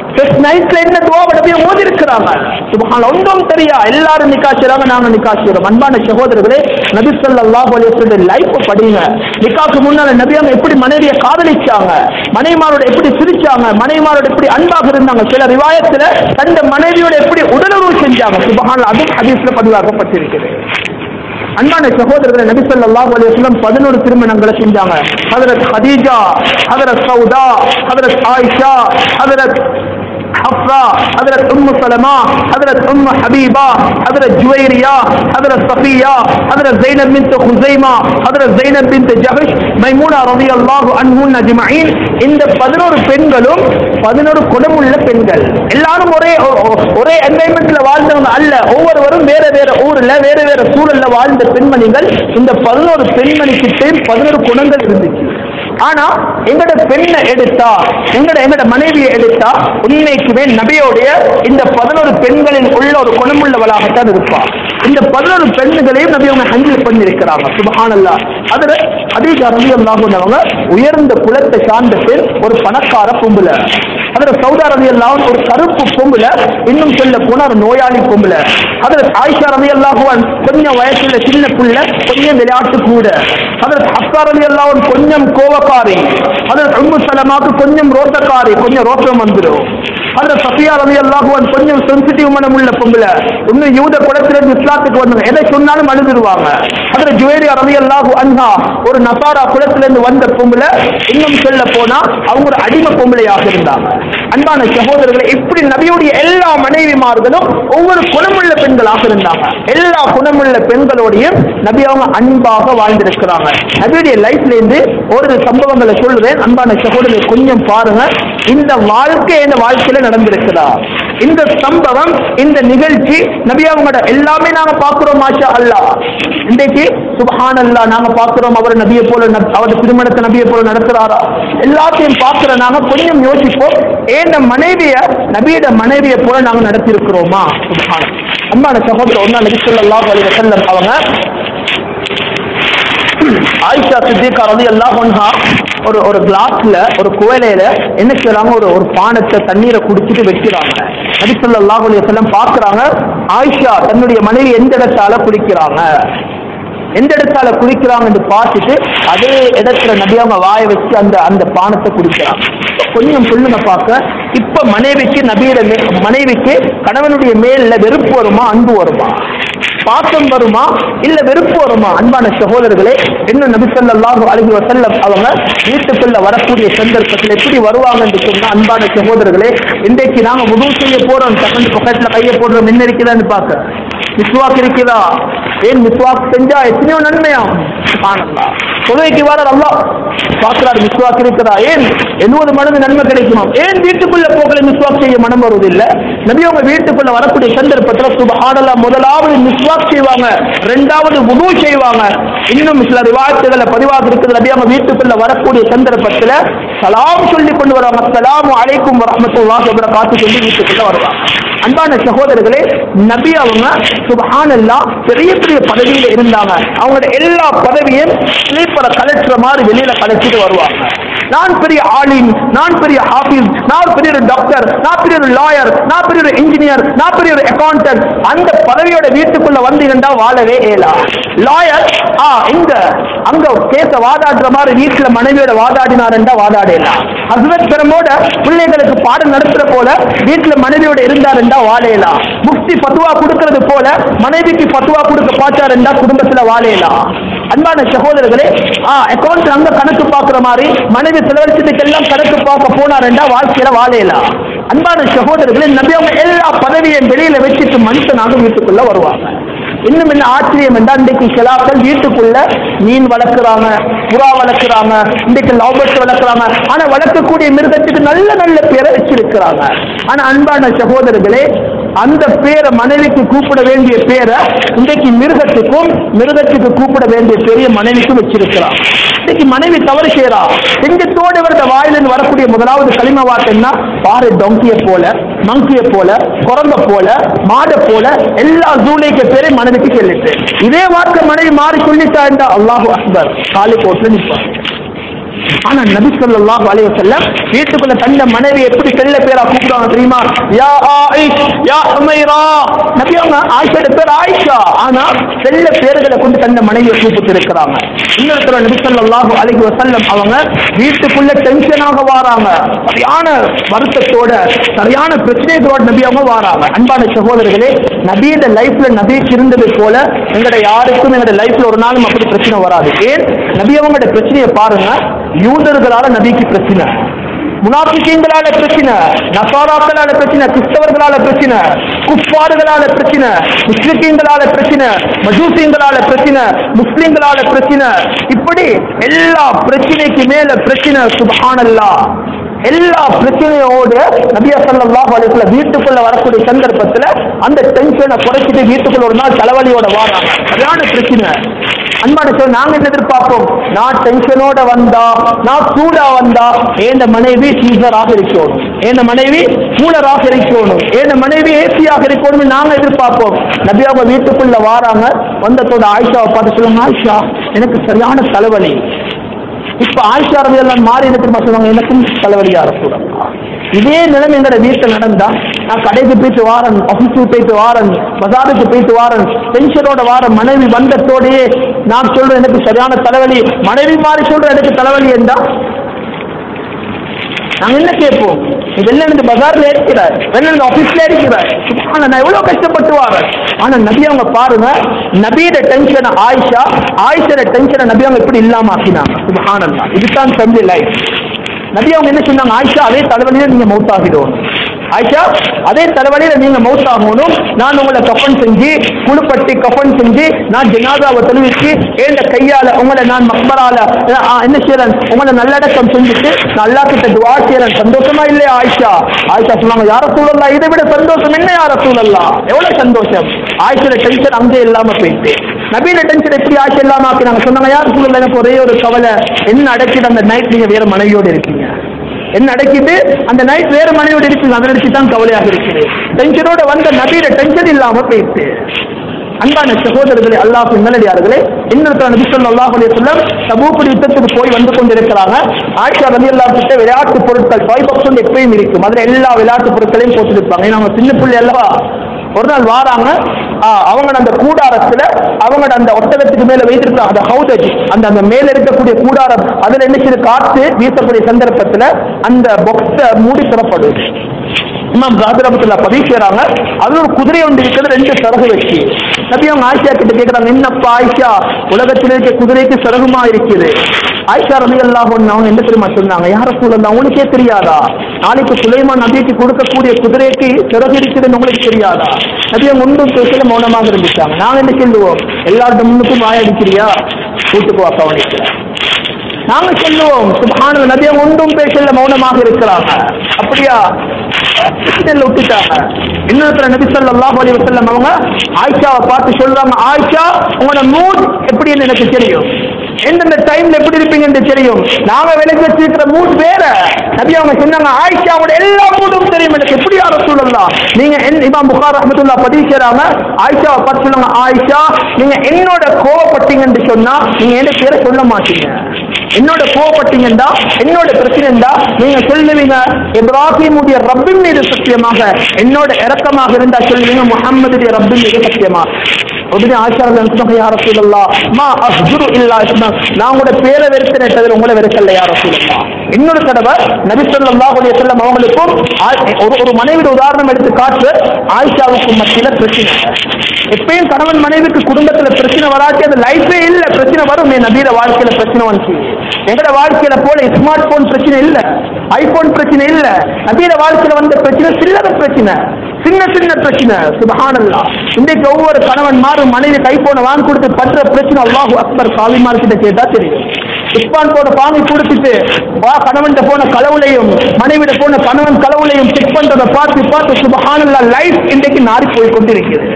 ஃபர்ஸ்ட் நைட்ல என்ன துவா நபியை ஓதி இருக்கிறாங்க சுபஹான் ஒன்றும் தெரியா எல்லாரும் நிக்கா செய்றாங்க நாங்க நிக்கா செய்றோம் அன்பான சகோதரர்களே நபி ஸல்லல்லாஹு அலைஹி வஸல்லம் லைஃப் படிங்க நிக்காக்கு முன்னால நபி அவங்க எப்படி மனைவியை காதலிச்சாங்க மனைவிமாரோட எப்படி சிரிச்சாங்க மனைவிமாரோட எப்படி அன்பாக இருந்தாங்க சில ரிவாயத்துல தந்த மனைவியோட எப்படி உடலுறவு செஞ்சாங்க சுபஹான் அதுவும் ஹதீஸ்ல பதிவாக்கப்பட்டிருக்கிறது அன்பான சகோதரர்களை நபி ஸல்லல்லாஹு அலைஹி வஸல்லம் 11 திருமணங்களை செஞ்சாங்க ஹஜரத் ஹதீஜா ஹஜரத் சௌதா ஹஜரத் ஆயிஷா ஹஜரத் حفصة حضرت أم سلمة حضرت أم حبيبة حضرت جويرية حضرت صفية حضرت زينب بنت خزيمة حضرت زينب بنت جهش மைமூனா ரவி அல்லாஹு அன்ஹுன் அஜ்மஈன் இந்த பதினோரு பெண்களும் பதினோரு குணமுள்ள பெண்கள் எல்லாரும் ஒரே ஒ- ஒ- ஒரே என்வைரன்மெண்ட்ல வாழ்ந்தவங்க அல்ல ஒவ்வொருவரும் வேற வேற ஊர்ல வேற வேற சூழல்ல வாழ்ந்த பெண்மணிகள் இந்த பதினோரு பெண்மணிக்கிட்டே பதினோரு குணங்கள் இருந்துச்சு ஆனா எங்கட பெண்ணை எடுத்தா எங்கட எங்கட மனைவியை எடுத்தா உண்மைக்குமே நபியோடைய இந்த பதினோரு பெண்களில் உள்ள ஒரு குணமுள்ளவளாகத்தான் இருப்பா இந்த பதினோரு பெண்களையும் நபி அவங்க ஹேண்டில் பண்ணியிருக்கிறாங்க சுபஹானல்லா அதுல அதீஜா ரவி அல்லாஹுனவங்க உயர்ந்த குலத்தை சார்ந்த பெண் ஒரு பணக்கார பொம்புல அதுல சௌதா ரவி அல்லாஹ் ஒரு கருப்பு பொம்புல இன்னும் சொல்ல போனா ஒரு நோயாளி பொம்புல அதுல ஆயிஷா ரவி அல்லாஹுவன் கொஞ்சம் வயசுல சின்ன புள்ள கொஞ்சம் விளையாட்டு கூட அதுல அப்சா ரவி அல்லாஹ் கொஞ்சம் கோவக்காரி அதுல உம்மு சலமாக்கு கொஞ்சம் ரோட்டக்காரி கொஞ்சம் ரோட்டம் வந்துடும் அதுல சஃபியா ரவி அல்லாஹுவன் கொஞ்சம் சென்சிட்டிவ் மனம் உள்ள பொம்புல இன்னும் யூத குலத்திலிருந்து இஸ்லாத்துக்கு வந்தாங்க எதை சொன்னாலும் அழுதுருவாங்க அதுல ஜுவேரியா ரவி அல்லாஹு அன்ஹா ஒரு நசாரா குலத்திலிருந்து வந்த பொம்புல இன்னும் சொல்ல போனா அவங்க ஒரு அடிமை பொம்பளையாக இருந்தாங்க அன்பான சகோதரர்களை இப்படி நபியுடைய எல்லா மனைவிமார்களும் ஒவ்வொரு குணமுள்ள பெண்களாக இருந்தாங்க எல்லா குணமுள்ள பெண்களோடையும் நபி அவங்க அன்பாக வாழ்ந்திருக்கிறாங்க நபியுடைய லைஃப்ல இருந்து ஒரு சம்பவங்களை சொல்றேன் அன்பான சகோதரர்கள் கொஞ்சம் பாருங்க இந்த வாழ்க்கை இந்த வாழ்க்கையில நடந்திருக்குதா இந்த சம்பவம் இந்த நிகழ்ச்சி நபி அவங்களோட எல்லாமே நாங்க பார்க்கிறோம் மாஷா அல்லாஹ் இன்றைக்கு சுபஹான் அல்லா நாங்க பார்க்கிறோம் அவர் நபியை போல நட- அவர் திருமணத்தை நபியை போல நடத்துறாரா எல்லாத்தையும் பார்க்கிற நாங்க கொஞ்சம் யோசிப்போம் ஏன் மனைவிய நபியோட மனைவியை போல நாங்க நடத்திருக்கிறோமா சுபஹான் அம்மான சகோதரர் ஒன்னா நபி ஸல்லல்லாஹு அலைஹி வஸல்லம் அவங்க ஆயிஷா சித்திகா ரதி அல்லாஹ் ஒரு ஒரு கிளாஸ்ல ஒரு குவலையில என்ன செய்றாங்க ஒரு ஒரு பானத்தை தண்ணீரை குடிச்சிட்டு வைக்கிறாங்க நபி ஸல்லல்லாஹு அலைஹி வஸல்லம் பார்க்கறாங்க ஆயிஷா தன்னுடைய மனைவி எந்த இடத்தால குடிக்கிறாங்க எந்த இடத்தால குடிக்கிறாங்கன்னு பார்த்துட்டு அதே இடத்துல நபி அவங்க வாய வச்சு அந்த அந்த பானத்தை குடிக்கிறாங்க கொஞ்சம் சொல்லுங்க பார்க்க இப்ப மனைவிக்கு நபியோட மே- மனைவிக்கு கணவனுடைய மேல்ல வெறுப்பு வருமா அன்பு வருமா பாசம் வருமா இல்ல வெறுப்பு வருமா அன்பான சகோதரர்களே இன்னும் நபி ஸல்லல்லாஹு அலைஹி வஸல்லம் அவங்க வீட்டுக்குள்ள வரக்கூடிய சந்தர்ப்பத்தில் எப்படி வருவாங்க என்று சொன்னா அன்பான சகோதரர்களே இன்றைக்கு நாங்க உதவு செய்ய போறோம் செகண்ட் பக்கெட்ல கையை போடுறோம் என்ன இருக்குதான்னு பார்க்க மிஸ்வாக் இருக்குதா ஏன் மிஸ்வாக் செஞ்சா எத்தனையோ நன்மையா சுப்ஹானல்லாஹ் தொழுகைக்கு வர அல்லாஹ் பார்க்கிறார் மிஸ்வாக் இருக்கிறா ஏன் எழுபது மடங்கு நன்மை கிடைக்குமா ஏன் வீட்டுக்குள்ள போகல மிஸ்வாக் செய்ய மனம் வருவதில்லை நபி அவங்க வீட்டுக்குள்ள வரக்கூடிய சந்தர்ப்பத்தில் சுபஹானல்லா முதலாவது மிஸ்வாக் செய்வாங்க ரெண்டாவது வுது செய்வாங்க இன்னும் சில ரிவாயத்துகளை பதிவாக இருக்குது நபி அவங்க வீட்டுக்குள்ள வரக்கூடிய சந்தர்ப்பத்தில் சலாம் சொல்லி கொண்டு வருவாங்க அஸ்ஸலாமு அலைக்கும் வரஹ்மத்துல்லாஹி வபரகாத்து சொல்லி வீட்டுக்குள்ள வருவாங்க அன்பான சகோதரர்களே நபி அவங்க சுபஹானல்லாஹ் பெரிய பெரிய பதவியில இருந்தாங்க அவங்களோட எல்லா பதவியும் ஸ்லீப்பரை கலெக்டர் மாதிரி வெளியில கலெக்டிட்டு வருவாங்க நான் பெரிய ஆலிம் நான் பெரிய ஹாஃபிஸ் நான் பெரிய ஒரு டாக்டர் நான் பெரிய ஒரு லாயர் நான் பெரிய ஒரு இன்ஜினியர் நான் பெரிய ஒரு அக்கௌண்டன்ட் அந்த பதவியோட வீட்டுக்குள்ள வந்தீங்கன்னா வாழவே இயலா லாயர் ஆ இங்க அங்க கேச வாதாடுற மாதிரி வீட்டுல மனைவியோட வாதாடினாருண்டா வாதாடலாம் ஹஸ்பண்ட் பெருமோட பிள்ளைகளுக்கு பாடம் நடத்துற போல வீட்டுல மனைவியோட இருந்தாருண்டா வாழையலாம் முஃப்தி பத்துவா கொடுக்கறது போல மனைவிக்கு பத்துவா கொடுக்க பார்த்தாருண்டா குடும்பத்துல வாழையலாம் அன்பான சகோதரர்களே ஆ அக்கௌண்ட் அங்க கணக்கு பார்க்குற மாதிரி மனைவி செலவழிச்சதுக்கெல்லாம் கணக்கு பார்க்க போனாருண்டா வாழ்க்கையில வாழையலாம் அன்பான சகோதரர்களே நபி அவங்க எல்லா பதவியையும் வெளியில வச்சுட்டு மனுஷனாக வீட்டுக்குள்ள வருவாங்க இன்னும் என்ன ஆச்சரியம் என்றால் இன்றைக்கு சிலாக்கள் வீட்டுக்குள்ள மீன் வளர்க்குறாங்க புறா வளர்க்குறாங்க இன்றைக்கு லவ்பர்ஸ் வளர்க்குறாங்க ஆனா வளர்க்கக்கூடிய மிருகத்துக்கு நல்ல நல்ல பேரை வச்சிருக்கிறாங்க ஆனா அன்பான சகோதரர்களே அந்த பேரை மனைவிக்கு கூப்பிட வேண்டிய பேரை இன்றைக்கு மிருகத்துக்கும் மிருகத்துக்கு கூப்பிட வேண்டிய பெரிய மனைவிக்கும் வச்சிருக்கிறான் இன்னைக்கு மனைவி தவறு செய்யறா செஞ்சத்தோடு இவரது வாயிலிருந்து வரக்கூடிய முதலாவது களிம வார்த்தைன்னா பாரு டொங்கிய போல மங்கிய போல குரங்க போல மாடை போல எல்லா ஜூலைக்கு பேரை மனைவிக்கு சொல்லிட்டு இதே வார்த்தை மனைவி மாறி சொல்லிட்டா என்றா அல்லாஹு அக்பர் காலி போட்டு நிற்பார் ஆனா நபி ஸல்லல்லாஹு அலைஹி வஸல்லம் வீட்டுக்குள்ள தந்த மனைவி எப்படி செல்ல பேரா கூப்பிடுவாங்க தெரியுமா யா ஆயிஷ் யா ஹுமைரா நபி அவங்க ஆயிஷோட பேர் ஆயிஷா ஆனா செல்ல பேர்களை கொண்டு தந்த மனைவியை கூப்பிட்டு இருக்கிறாங்க இன்னொருத்தர் நபி ஸல்லல்லாஹு அலைஹி வஸல்லம் அவங்க வீட்டுக்குள்ள டென்ஷனாக வாராங்க சரியான வருத்தத்தோட சரியான பிரச்சனைகளோட நபி அவங்க வாராங்க அன்பான சகோதரர்களே நபியோட லைஃப்ல நபிக்கு இருந்தது போல எங்கட யாருக்கும் எங்கட லைஃப்ல ஒரு நாளும் அப்படி பிரச்சனை வராது ஏன் நபி அவங்களோட பிரச்சனையை பாருங்க யூதர்களால நபிக்கு பிரச்சனை முனாபிக்கீங்களால பிரச்சனை நசாராக்களால பிரச்சனை கிறிஸ்தவர்களால பிரச்சனை குப்பாறுகளால பிரச்சனை முஸ்லிக்கீங்களால பிரச்சனை மஜூசியங்களால பிரச்சனை முஸ்லிம்களால பிரச்சனை இப்படி எல்லா பிரச்சனைக்கு மேல பிரச்சனை சுபஹானல்லாஹ் எல்லா பிரச்சனையோட நபியா ஸல்லல்லாஹு அலைஹி வஸல்லம் வீட்டுக்குள்ள வரக்கூடிய சந்தர்ப்பத்துல அந்த டென்ஷனை குறைச்சிட்டு வீட்டுக்குள்ள ஒரு நாள் தலைவலியோட வாராங்க சரியான பிரச்சனை அன்பான சொல்ல நாங்க என்ன எதிர்பார்ப்போம் நான் டென்ஷனோட வந்தா நான் சூடா வந்தா என் மனைவி சீசராக இருக்கணும் என் மனைவி கூலராக இருக்கணும் என் மனைவி ஏசியாக இருக்கணும் நாங்க எதிர்பார்ப்போம் நபி அவங்க வீட்டுக்குள்ள வாராங்க வந்ததோட ஆயிஷாவை பார்த்து சொல்லுங்க ஆயிஷா எனக்கு சரியான தலைவலி இப்ப ஆயிஷா ரவி எல்லாம் மாறி என்ன தெரியுமா சொல்லுவாங்க எனக்கும் தலைவலியா இருக்கும் இதே நிலைமை எங்கட வீட்டில் நடந்தா நான் கடைக்கு போயிட்டு வாரன் ஆஃபீஸுக்கு போயிட்டு வாரன் பஜாருக்கு போயிட்டு வாரன் டென்ஷனோட வாரன் மனைவி வந்தத்தோடயே நான் சொல்றேன் எனக்கு சரியான தலைவலி மனைவி மாறி சொல்றேன் எனக்கு தலைவலி என்றா நாங்க என்ன கேட்போம் நீ வெளில இருந்து பஜார்ல இருக்கிறார் வெளில இருந்து ஆபீஸ்ல இருக்கிறார் ஆனா நான் எவ்வளவு கஷ்டப்பட்டு வாரேன் ஆனா நபி அவங்க பாருங்க நபியோட டென்ஷன் ஆயிஷா ஆயிஷோட டென்ஷனை நபி அவங்க எப்படி இல்லாம ஆக்கினாங்க சுபஹானல்லா இதுதான் ஃபேமிலி லைஃப் நபி அவங்க என்ன சொன்னாங்க ஆயிஷா அதே தலைவலியில நீங்க மௌத்தாகிடும் ஆயிஷா அதே தலைவலியில நீங்க மௌத்தாகணும் நான் உங்களை கஃபன் செஞ்சு குழுப்பட்டி கஃபன் செஞ்சு நான் ஜனாதாவை தெளிவிச்சு ஏண்ட கையால உங்களை நான் மக்பரால அஹ், என்ன செய்யறேன் உங்களை நல்லடக்கம் செஞ்சுட்டு நான் அல்லாஹ் கிட்ட துவா செய்யறேன் சந்தோஷமா இல்லையா ஆயிஷா ஆயிஷா சொன்னாங்க யார சூழல்லா இதை விட சந்தோஷம் என்ன யார சூழல்லா எவ்வளவு சந்தோஷம் ஆயிஷோட டென்ஷன் அங்கே இல்லாம போயிட்டு நபீன டென்ஷன் எப்படி ஆட்சி இல்லாம ஆக்கினாங்க சொன்னாங்க யார் சூழல்ல எனக்கு ஒரே ஒரு கவலை என்ன அடக்கிட்டு அந்த நைட் நீங்க வேற மனைவியோடு இருக்கீங்க என்ன அடக்கிட்டு அந்த நைட் வேற மனைவியோடு இருக்கீங்க அதை நினைச்சு தான் கவலையாக இருக்குது டென்ஷனோட வந்த நபீன டென்ஷன் இல்லாம போயிட்டு அன்பான சகோதரர்களே அல்லாஹ் நல்லடியார்களே இன்னொருத்தர் நபி ஸல்லல்லாஹு அலைஹி வஸல்லம் தபூக் யுத்தத்துக்கு போய் வந்து கொண்டிருக்கிறாங்க ஆயிஷா ரலியல்லாஹு கிட்ட விளையாட்டு பொருட்கள் டாய் பாக்ஸ் வந்து எப்பயும் இருக்கும் அதுல எல்லா விளையாட்டு பொருட்களையும் போட்டுருப்பாங்க ஏன்னா அவங்க சின்ன பிள்ளை அல்லவா ஒரு நாள் வாராங்க ஆ, அவங்களோட அந்த கூடாரத்துல அவங்களோட அந்த ஒட்டகத்துக்கு மேல வைத்திருக்காங்க அந்த ஹவுதஜ் அந்த அந்த மேல இருக்கக்கூடிய கூடாரம் அதுல என்ன செய்யுது காற்று வீசக்கூடிய சந்தர்ப்பத்துல அந்த பொக்ஸ மூடி திறப்படுது இமாம் ஜாதிரபத்துல பதிவு செய்யறாங்க அது ஒரு குதிரை ஒன்று இருக்குது ரெண்டு சிறகு வச்சு நபி அவங்க ஆயிஷா கிட்ட கேக்குறாங்க என்னப்பா ஆயிஷா உலகத்தில் இருக்க குதிரைக்கு சிறகுமா இருக்குது ஆயிஷா ரவி அல்லாஹ் அவங்க என்ன தெரியுமா சொன்னாங்க யார சொல்லலாம் உங்களுக்கே தெரியாதா நாளைக்கு சுலைமான் நபிக்கு கொடுக்கக்கூடிய குதிரைக்கு சிறகு இருக்குதுன்னு உங்களுக்கு தெரியாதா நபி அவங்க ஒன்றும் பேசல மௌனமாக இருந்துச்சாங்க நாங்க என்ன சொல்லுவோம் எல்லார்ட்ட முன்னுக்கும் வாயடிக்கிறியா கூட்டுக்கு வா கவனிக்கிறேன் நாங்க சொல்லுவோம் சுபான நபியை ஒன்றும் பேசல மௌனமாக இருக்கிறாங்க அப்படியா பிரச்சனையில விட்டுட்டாங்க இன்னொருத்தர் நபி ஸல்லல்லாஹு அலைஹி வஸல்லம் அவங்க ஆயிஷாவை பார்த்து சொல்றாங்க ஆயிஷா உங்களோட மூட் எப்படின்னு எனக்கு தெரியும் எந்தெந்த டைம்ல எப்படி இருப்பீங்கன்னு தெரியும் நாங்க விலைக்கு வச்சிருக்கிற மூட் வேற நபி அவங்க சொன்னாங்க ஆயிஷாவோட எல்லா மூடும் தெரியும் எனக்கு எப்படி யார சொல்லலாம் நீங்க என் இமாம் புகார் ரஹ்மத்துல்லா பதிவு செய்றாங்க ஆயிஷாவை பார்த்து சொல்லுங்க ஆயிஷா நீங்க என்னோட கோவப்பட்டீங்கன்னு சொன்னா நீங்க என்ன பேரை சொல்ல மாட்டீங்க என்னோட கோவப்பட்டீங்கன்னா என்னோட பிரச்சனை இருந்தா நீங்க சொல்லுவீங்க இப்ராஹிமுடைய ரப்பின் மீது சத்தியமாக என்னோட இறக்கமாக இருந்தா சொல்லுவீங்க முகம்மதுடைய ரப்பின் மீது சத்தியமா உடனே ஆச்சாரம் சொன்னாங்க யார சொல்லலாம் மா அஸ்ஜுரு இல்லா இஸ்மா நான் உங்களோட பேரை வெறுத்து நட்டதில் உங்களை வெறுக்கல யார சொல்லலாம் இன்னொரு தடவை நபி ஸல்லல்லாஹு அலைஹி வஸல்லம் அவங்களுக்கும் ஆ- ஒரு ஒரு மனைவியோட உதாரணம் எடுத்து காட்டு ஆயிஷாவுக்கும் மத்தியில பிரச்சனை எப்பயும் கணவன் மனைவிக்கு குடும்பத்துல பிரச்சனை வராட்டி அது லைஃபே இல்ல பிரச்சனை வரும் என் நபீர வாழ்க்கையில பிரச்சனை வந்துச்சு எங்கட வாழ்க்கையில போல ஸ்மார்ட் போன் பிரச்சனை இல்ல ஐபோன் பிரச்சனை இல்ல நபீர வாழ்க்கையில வந்த பிரச்சனை சில்லற பிரச்சனை சின்ன சின்ன பிரச்சனை சுபஹானல்லா இன்னைக்கு ஒவ்வொரு கணவன் மாறும் மனைவி கை போன வாங்கி கொடுத்து பண்ற பிரச்சனை அல்லாஹு அக்பர் காவிமார் கிட்ட கேட்டா தெரியும் இஸ்பான் போன வாங்கி கொடுத்துட்டு வா கணவன் போன களவுலையும் மனைவிட போன கணவன் களவுலையும் செக் பண்றதை பார்த்து பார்த்து சுபஹானல்லா லைஃப் இன்றைக்கு நாரி போய் கொண்டிருக்கிறது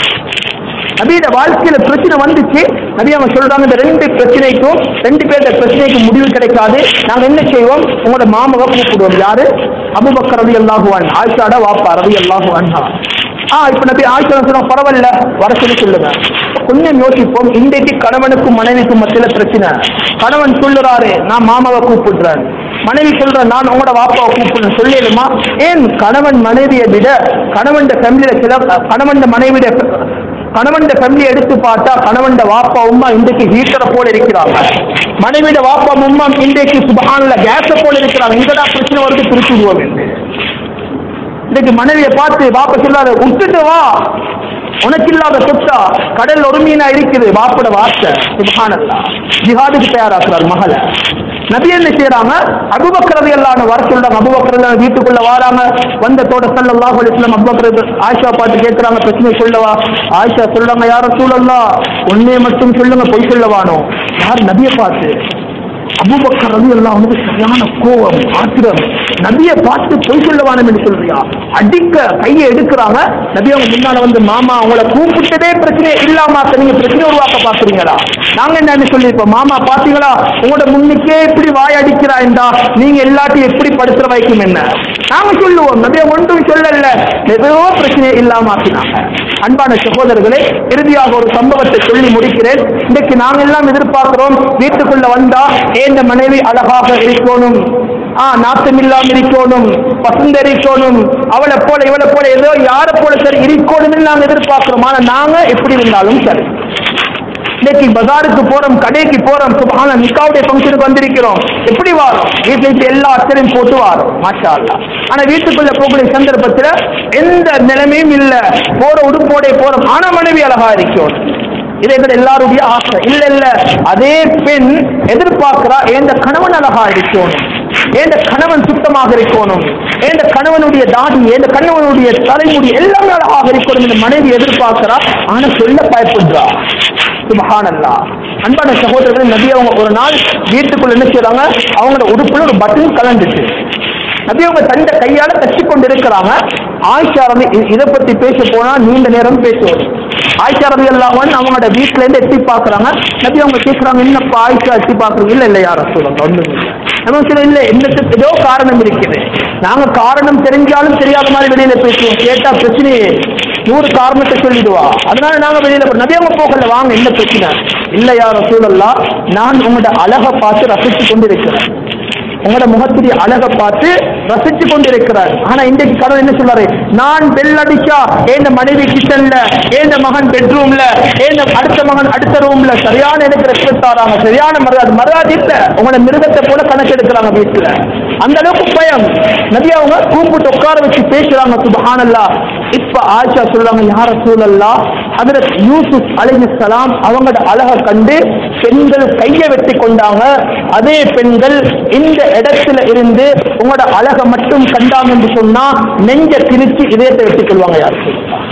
நபியோட வாழ்க்கையில பிரச்சனை வந்துச்சு நபி அவங்க சொல்றாங்க இந்த ரெண்டு பிரச்சனைக்கும் ரெண்டு பேர்த்த பிரச்சனைக்கு முடிவு கிடைக்காது நாங்க என்ன செய்வோம் உங்களோட மாமாவை கூப்பிடுவோம் யாரு அபுபக்கர் ரவி அல்லாஹுவான் ஆயிஷாட வாப்பா ரவி அல்லாஹுவான் ஆ இப்ப நபி ஆயிஷா சொன்னா பரவாயில்ல வர சொல்லி சொல்லுங்க கொஞ்சம் யோசிப்போம் இன்றைக்கு கணவனுக்கும் மனைவிக்கும் மத்தியில பிரச்சனை கணவன் சொல்லுறாரு நான் மாமாவை கூப்பிடுறேன் மனைவி சொல்ற நான் உங்களோட வாப்பாவை கூப்பிடுறேன் சொல்லிடுமா ஏன் கணவன் மனைவியை விட கணவன் ஃபேமிலியில சில கணவன் மனைவிட கணவன் ஃபேமிலி எடுத்து பார்த்தா கணவன் வாப்பா உம்மா இன்றைக்கு ஹீட்டரை போல இருக்கிறாங்க மனைவிட வாப்பா உம்மா இன்றைக்கு சுபஹான்ல கேஸை போல இருக்கிறாங்க இங்கடா பிரச்சனை வருது பிரிச்சுடுவோம் என்று இன்னைக்கு மனைவியை பார்த்து வாப்ப சொல்லாரு விட்டுட்டு வா உனக்கு இல்லாத சொத்தா கடல் ஒரு மீனா இருக்குது வாப்பட வார்த்தை சுபஹானல்லா ஜிஹாதுக்கு தயாராக்குறார் மகளை நபி என்ன செய்யறாங்க அபுபக்கரது எல்லாம் வர சொல்றாங்க அபுபக்கரது வீட்டுக்குள்ள வராங்க வந்த தோட சல்லல்லாஹு அலைஹி வஸல்லம் அபுபக்கரது ஆயிஷா பார்த்து கேட்கறாங்க பிரச்சனை சொல்லவா ஆயிஷா சொல்றாங்க யார சூழல்லா உன்னைய மட்டும் சொல்லுங்க பொய் சொல்லவானோ யார் நபியை பார்த்து அபூபக்கர் ரவி எல்லாம் வந்து சரியான கோபம் ஆத்திரம் நபியை பார்த்து பொய் சொல்லவானம் என்று சொல்றியா அடிக்க கையை எடுக்கிறாங்க நபி அவங்க முன்னால வந்து மாமா உங்களை கூப்பிட்டதே பிரச்சனை இல்லாம நீங்க பிரச்சனை உருவாக்க பாக்குறீங்களா நாங்க என்ன சொல்லியிருப்போம் மாமா பாத்தீங்களா உங்களோட முன்னுக்கே இப்படி வாய் அடிக்கிறாய்டா நீங்க எல்லாத்தையும் எப்படி படுத்துற வைக்கும் என்ன நாங்க சொல்லுவோம் நபிய ஒன்றும் சொல்லல ஏதோ பிரச்சனை இல்லாம ஆக்கினாங்க அன்பான சகோதரர்களே இறுதியாக ஒரு சம்பவத்தை சொல்லி முடிக்கிறேன் இன்றைக்கு நாங்க எல்லாம் எதிர்பார்க்கிறோம் வீட்டுக்குள்ள வந்தா ஏந்த மனைவி அழகாக இருக்கணும் ஆ நாத்தம் இல்லாம இருக்கணும் பசுந்தரிக்கணும் அவளை போல இவளை போல ஏதோ யாரை போல சரி இருக்கணும்னு நாங்க எதிர்பார்க்கிறோம் ஆனா நாங்க எப்படி இருந்தாலும் சரி இன்னைக்கு பஜாருக்கு போறோம் கடைக்கு போறோம் சுபஹான நிக்காவுடைய ஃபங்க்ஷனுக்கு வந்திருக்கிறோம் எப்படி வாரோம் வீட்டுல இருந்து எல்லா அச்சரையும் போட்டு வாரோம் மாஷா அல்லா ஆனா வீட்டுக்குள்ள போகக்கூடிய சந்தர்ப்பத்துல எந்த நிலைமையும் இல்ல போற உடுப்போட போறோம் ஆனா மனைவி அழகா இருக்கும் இது எங்க எல்லாருடைய ஆசை இல்ல இல்ல அதே பெண் எதிர்பார்க்கிறா எந்த கணவன் அழகா இருக்கணும் எந்த கணவன் சுத்தமாக இருக்கணும் எந்த கணவனுடைய தாடி எந்த கணவனுடைய தலைமுடி எல்லாமே அழகாக இருக்கணும் இந்த மனைவி எதிர்பார்க்கிறா ஆனா சொல்ல பயப்படுறா சுபஹானல்லா அன்பான சகோதரர்கள் நபி அவங்க ஒரு நாள் வீட்டுக்குள்ள என்ன செய்றாங்க அவங்களோட உடுப்புல ஒரு பட்டன் கலந்துச்சு நபி அவங்க தந்த கையால தச்சு கொண்டு இருக்கிறாங்க ஆயிஷா ரவி இதை பத்தி பேச போனா நீண்ட நேரம் பேசுவோம் ஆயிஷா ரவி எல்லாம் அவங்களோட வீட்டுல இருந்து எட்டி பாக்குறாங்க நபி அவங்க கேட்கறாங்க என்னப்பா ஆயிஷா எட்டி பாக்குறீங்க இல்ல இல்ல யார சொல்லுங்க ஒண்ணும் இல்லை நம்ம சொல்ல இல்ல என்னத்துக்கு ஏதோ காரணம் இருக்குது நாங்க காரணம் தெரிஞ்சாலும் தெரியாத மாதிரி வெளியில பேசுவோம் கேட்டா பிரச்சனையே நூறு காரணத்தை சொல்லிடுவா அதனால நாங்க வெளியில போ- நபி அவங்க போகல வாங்க என்ன பிரச்சனை இல்ல யார சூழல்லா நான் உங்களோட அழகை பார்த்து ரசித்து கொண்டிருக்கிறேன் உங்களோட முகத்துடைய அழகை பார்த்து ரசிச்சு கொண்டிருக்கிறார் ஆனா இன்றைக்கு கடவுள் என்ன சொல்றாரு நான் பெல் அடிச்சா ஏந்த மனைவி கிச்சன்ல ஏந்த மகன் பெட்ரூம்ல ஏந்த அடுத்த மகன் அடுத்த ரூம்ல சரியான எனக்கு ரெஸ்பெக்ட் தராங்க சரியான மரியாதை மரியாதை இல்ல உங்களோட மிருகத்தை போல கணக்கு எடுக்கிறாங்க வீட்டுல அந்த அளவுக்கு பயம் நபி அவங்க கூப்பிட்டு உட்கார வச்சு பேசுறாங்க சுபஹானல்லா இப்ப ஆயிஷா சொல்றாங்க யார சூழல்லா ஹதரத் யூசுப் அலைஹிஸ்ஸலாம் அவங்களோட அழகை கண்டு பெண்கள் கையை வெட்டி கொண்டாங்க அதே பெண்கள் இந்த இடத்துல இருந்து உங்களோட அழகை மட்டும் கண்டாங்க என்று சொன்னா நெஞ்ச திணிச்சு இதயத்தை வெட்டிக் கொள்வாங்க யார் சொல்லலாம்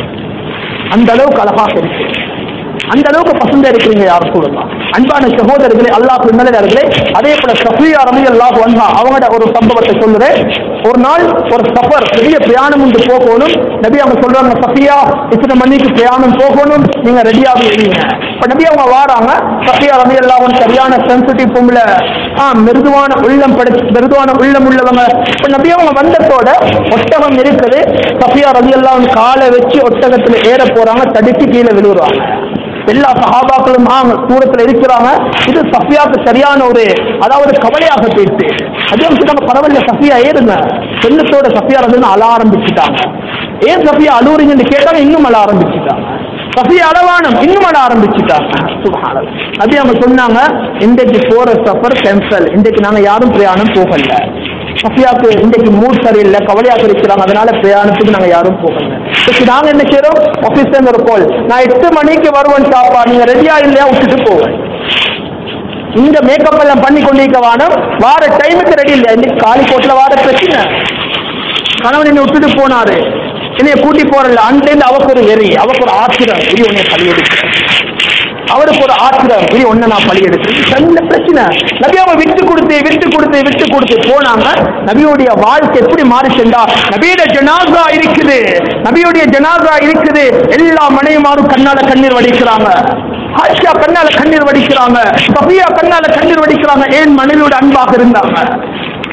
அந்த அளவுக்கு அழகாக இருக்கு அந்த அளவுக்கு பசங்க இருக்கிறீங்க யார் சொல்லலாம் அன்பான சகோதரர்களே அல்லாஹ் நல்லதார்களே அதே போல சஃபியா ரவி அல்லாஹ் வந்தா அவங்களோட ஒரு சம்பவத்தை சொல்லுறேன் ஒரு நாள் ஒரு சஃபர் பெரிய பிரயாணம் ஒன்று போகணும் நபி அவங்க சொல்றாங்க சஃபியா இத்தனை மணிக்கு பிரயாணம் போகணும் நீங்க ரெடியாக இருங்க இப்ப நபி அவங்க வாராங்க சஃபியா ரவி அல்லாஹ் சரியான சென்சிட்டிவ் பொம்பளை ஆ மிருதுவான உள்ளம் படைச்சு மிருதுவான உள்ளம் உள்ளவங்க இப்ப நபி அவங்க வந்ததோட ஒட்டகம் இருக்குது சஃபியா ரவி அல்லாஹ் காலை வச்சு ஒட்டகத்துல ஏற போறாங்க தடிச்சு கீழே விழுவுறாங்க எல்லா சஹாபாக்களும் ஆ, தூரத்துல இருக்கிறாங்க இது சஃபியாவுக்கு சரியான ஒரு அதாவது கவலையாக போயிட்டு அதே சொல்றாங்க பரவாயில்ல சஃபியா ஏறுங்க செல்லத்தோட சஃபியா வந்து அழ ஆரம்பிச்சுட்டாங்க ஏன் சஃபியா அழுவுறீங்கன்னு கேட்டாங்க இன்னும் அழ ஆரம்பிச்சுட்டாங்க சஃபியா அளவானம் இன்னும் அழ ஆரம்பிச்சுட்டாங்க சுப்ஹானல்லாஹ். அது அவங்க சொன்னாங்க இன்றைக்கு போற சஃபர் கேன்சல் இன்றைக்கு நாங்க யாரும் பிரயாணம் போகல சஃபியாக்கு இன்றைக்கு மூட் சரியில்லை கவலையாக இருக்கிறாங்க அதனால பிரயாணத்துக்கு நாங்க யாரும் போகல இப்ப நாங்க என்ன செய்யறோம் ஆபீஸ்ல ஒரு கால் நான் எட்டு மணிக்கு வருவேன் சாப்பா நீங்க ரெடியா இல்லையா விட்டுட்டு போவேன் இந்த மேக்கப் எல்லாம் பண்ணி கொண்டிருக்க வானம் வார டைமுக்கு ரெடி இல்லை இன்னைக்கு காலிக்கோட்ல வார பிரச்சனை கணவன் என்னை விட்டுட்டு போனாரு என்னைய கூட்டி போறல அன்றைந்து அவக்கு ஒரு வெறி அவக்கு ஒரு ஆத்திரம் இது உன்னை பழி எடுக்கிறேன் அவருக்கு ஒரு ஆத்திரம் இது ஒண்ணு நான் பழி எடுக்கிறேன் நல்ல பிரச்சனை நபி அவங்க விட்டு கொடுத்து விட்டு கொடுத்து விட்டு கொடுத்து போனாங்க நபியுடைய வாழ்க்கை எப்படி மாறிச்சுண்டா நபியோட ஜனாசா இருக்குது நபியுடைய ஜனாசா இருக்குது எல்லா மனைவிமாரும் கண்ணால கண்ணீர் வடிக்கிறாங்க ஆயிஷா கண்ணால கண்ணீர் வடிக்கிறாங்க சபியா கண்ணால கண்ணீர் வடிக்கிறாங்க ஏன் மனைவியோட அன்பாக இருந்தாங்க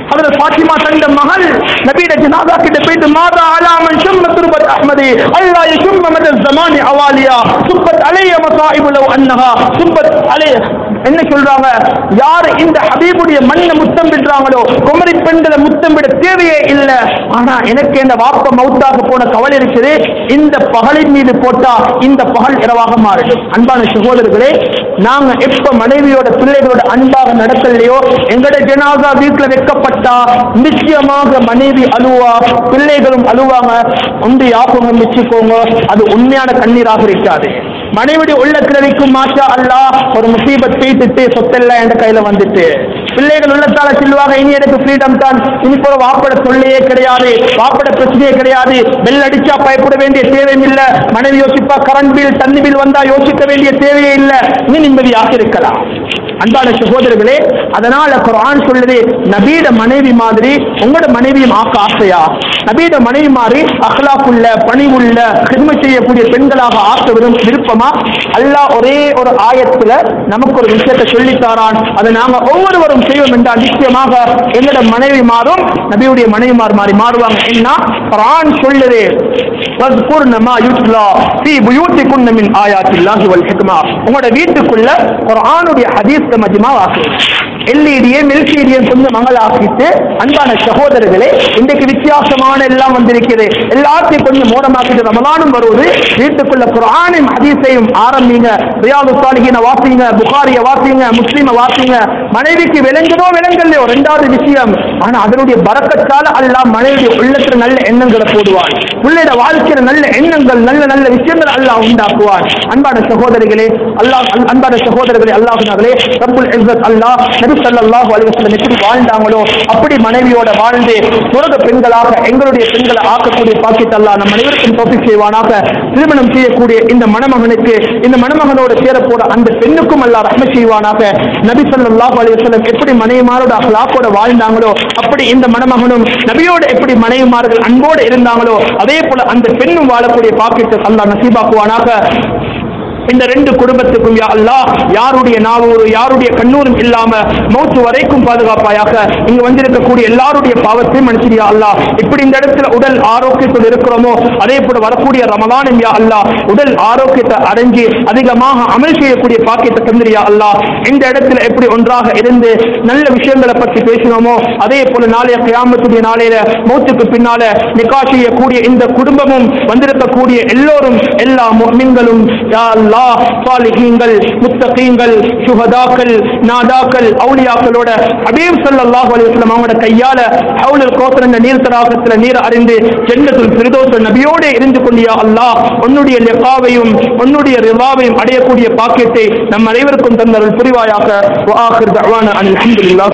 அதுல பாத்திமா தந்த மகள் நபீட ஜனாதா கிட்ட போயிட்டு மாதா அலாமன் சும்ம துருபத் அஹ்மதி அல்லா யசும்ம மத ஜமானி அவாலியா சுப்பத் அலைய மசாயிபு லவ் அன்னஹா சுப்பத் அலைய என்ன சொல்றாங்க யார் இந்த ஹபீபுடைய மண்ணை முத்தம் விடுறாங்களோ குமரி பெண்களை முத்தம் விட தேவையே இல்லை ஆனா எனக்கு இந்த வாப்ப மவுத்தாக போன கவலை இருக்குது இந்த பகலின் மீது போட்டா இந்த பகல் இரவாக மாறிடும் அன்பான சகோதரர்களே நாங்க எப்ப மனைவியோட பிள்ளைகளோட அன்பாக நடக்கலையோ எங்கட ஜனாதா வீட்டுல வைக்கப்பட்டா நிச்சயமாக மனைவி அழுவா பிள்ளைகளும் அழுவாங்க உண்டு யாபகம் வச்சுக்கோங்க அது உண்மையான கண்ணீராக இருக்காது மனைவிடைய உள்ள கிழவிக்கும் மாஷா அல்லா ஒரு முசீபத் பேசிட்டு சொத்தெல்லாம் என் கையில வந்துட்டு பிள்ளைகள் உள்ளத்தால சொல்லுவாங்க இனி எனக்கு ஃப்ரீடம் தான் இனி போல வாப்பட தொல்லையே கிடையாது வாப்பட பிரச்சனையே கிடையாது பெல் அடிச்சா பயப்பட வேண்டிய தேவையும் இல்ல மனைவி யோசிப்பா கரண்ட் பில் தண்ணி பில் வந்தா யோசிக்க வேண்டிய தேவையே இல்ல நீ நிம்மதியாக இருக்கலாம் அன்பான சகோதரர்களே அதனால குர்ஆன் சொல்லுது நபீட மனைவி மாதிரி உங்களோட மனைவியும் ஆக்க ஆசையா நபீட மனைவி மாதிரி அஹ்லாக்குள்ள பணிவுள்ள கிருமி செய்யக்கூடிய பெண்களாக ஆக்க விரும் விருப்பமா அல்லாஹ் ஒரே ஒரு ஆயத்துல நமக்கு ஒரு விஷயத்தை சொல்லித்தாரான் அதை நாங்க ஒவ்வொருவரும் செய்வோம் என்றால் நிச்சயமாக எங்களோட மனைவி மாறும் நபியுடைய மனைவிமார் மாறி மாறுவாங்க என்ன குர்ஆன் சொல்லுது وَاذْكُرْنَ مَا يُتْلَى فِي بُيُوتِكُنَّ مِنْ آيَاتِ اللَّهِ وَالْحِكْمَةِ உங்களோட வீட்டுக்குள்ள குர்ஆனுடைய ஹதீஸ் மஜ்மா வாக்கு எல்இடியும் எல்சிடியும் கொஞ்சம் மங்களாக்கிட்டு அன்பான சகோதரர்களே இன்றைக்கு வித்தியாசமான எல்லாம் வந்திருக்கிறது எல்லாத்தையும் கொஞ்சம் மூடமாக்கிட்டு ரமலானும் வருவது வீட்டுக்குள்ள குர்ஆனையும் ஹதீஸையும் ஆரம்பிங்க ரியாது சாலிஹின வாசிங்க புகாரிய வாசிங்க முஸ்லீம வாசிங்க மனைவிக்கு விளங்குதோ விளங்கலையோ ரெண்டாவது விஷயம் ஆனா அதனுடைய பறக்கத்தால அல்லாஹ் மனைவியுடைய உள்ளத்துல நல்ல எண்ணங்களை போடுவான் பிள்ளைட வாழ்க்கையில நல்ல எண்ணங்கள் நல்ல நல்ல விஷயங்கள் அல்லாஹ் உண்டாக்குவான் அன்பான சகோதரிகளே அல்லாஹ் அல்- அன்பான சகோதரர்களே அல்லாஹ்னாலே ரப்புல் இஸ்ஸத் அல்லாஹ் நபி ஸல்லல்லாஹு அலைஹி வஸல்லம் எப்படி வாழ்ந்தாங்களோ அப்படி மனைவியோட வாழ்ந்து சுரக பெண்களாக எங்களுடைய பெண்களை ஆக்கக்கூடிய பாக்கியத்தை அல்லாஹ் நம் அனைவருக்கும் தோப்பிக் செய்வானாக திருமணம் செய்யக்கூடிய இந்த மணமகனுக்கு இந்த மணமகனோட சேரப்போற அந்த பெண்ணுக்கும் அல்லாஹ் ரஹ்மத் செய்வானாக நபி ஸல்லல்லாஹு அலைஹி வஸல்லம் எப்படி மனைவிமாரோட அஹ்லாக்கோட வாழ்ந்தாங்களோ அப்படி இந்த மணமகனும் நபியோடு எப்படி மனைவிமார்கள் அன்போடு இருந்தாங்களோ அதே போல அந்த பெண்ணும் வாழக்கூடிய பாக்கியத்தை அல்லாஹ் நசீபாக்குவானாக இந்த ரெண்டு குடும்பத்துக்கும் யா அல்லாஹ் யாருடைய நாவூரும் யாருடைய கண்ணூரும் இல்லாம மௌத்து வரைக்கும் பாதுகாப்பாயாக இங்க வந்திருக்கக்கூடிய எல்லாருடைய பாவத்தையும் மன்னிச்சிடியா அல்லாஹ் இப்படி இந்த இடத்துல உடல் ஆரோக்கியத்தில் இருக்கிறோமோ அதே போல வரக்கூடிய ரமலானும் யா அல்லாஹ் உடல் ஆரோக்கியத்தை அடைஞ்சு அதிகமாக அமல் செய்யக்கூடிய பாக்கியத்தை தந்திரியா அல்லாஹ் இந்த இடத்துல எப்படி ஒன்றாக இருந்து நல்ல விஷயங்களை பற்றி பேசினோமோ அதே போல நாளைய கியாமத்துடைய நாளையில மௌத்துக்கு பின்னால நிக்கா செய்யக்கூடிய இந்த குடும்பமும் வந்திருக்கக்கூடிய எல்லோரும் எல்லா முஃமின்களும் யா அல்லாஹ் சாலிஹீன்கள் முத்தகீன்கள் சுஹதாக்கள் நாதாக்கள் அவுலியாக்களோட ஹபீப் ஸல்லல்லாஹு அலைஹி வஸல்லம் அவங்களோட கையால ஹவுலுல் கௌசர் என்ற நீர் தடாகத்துல நீர் அறிந்து ஜன்னத்துல் ஃபிர்தௌஸ் நபியோட இருந்து கொண்டியா அல்லாஹ் உன்னுடைய லிகாவையும் உன்னுடைய ரிவாவையும் அடையக்கூடிய பாக்கியத்தை நம் அனைவருக்கும் தந்தருள் புரிவாயாக வஆகிர் தஅவானா அனில் ஹம்துலில்லாஹ்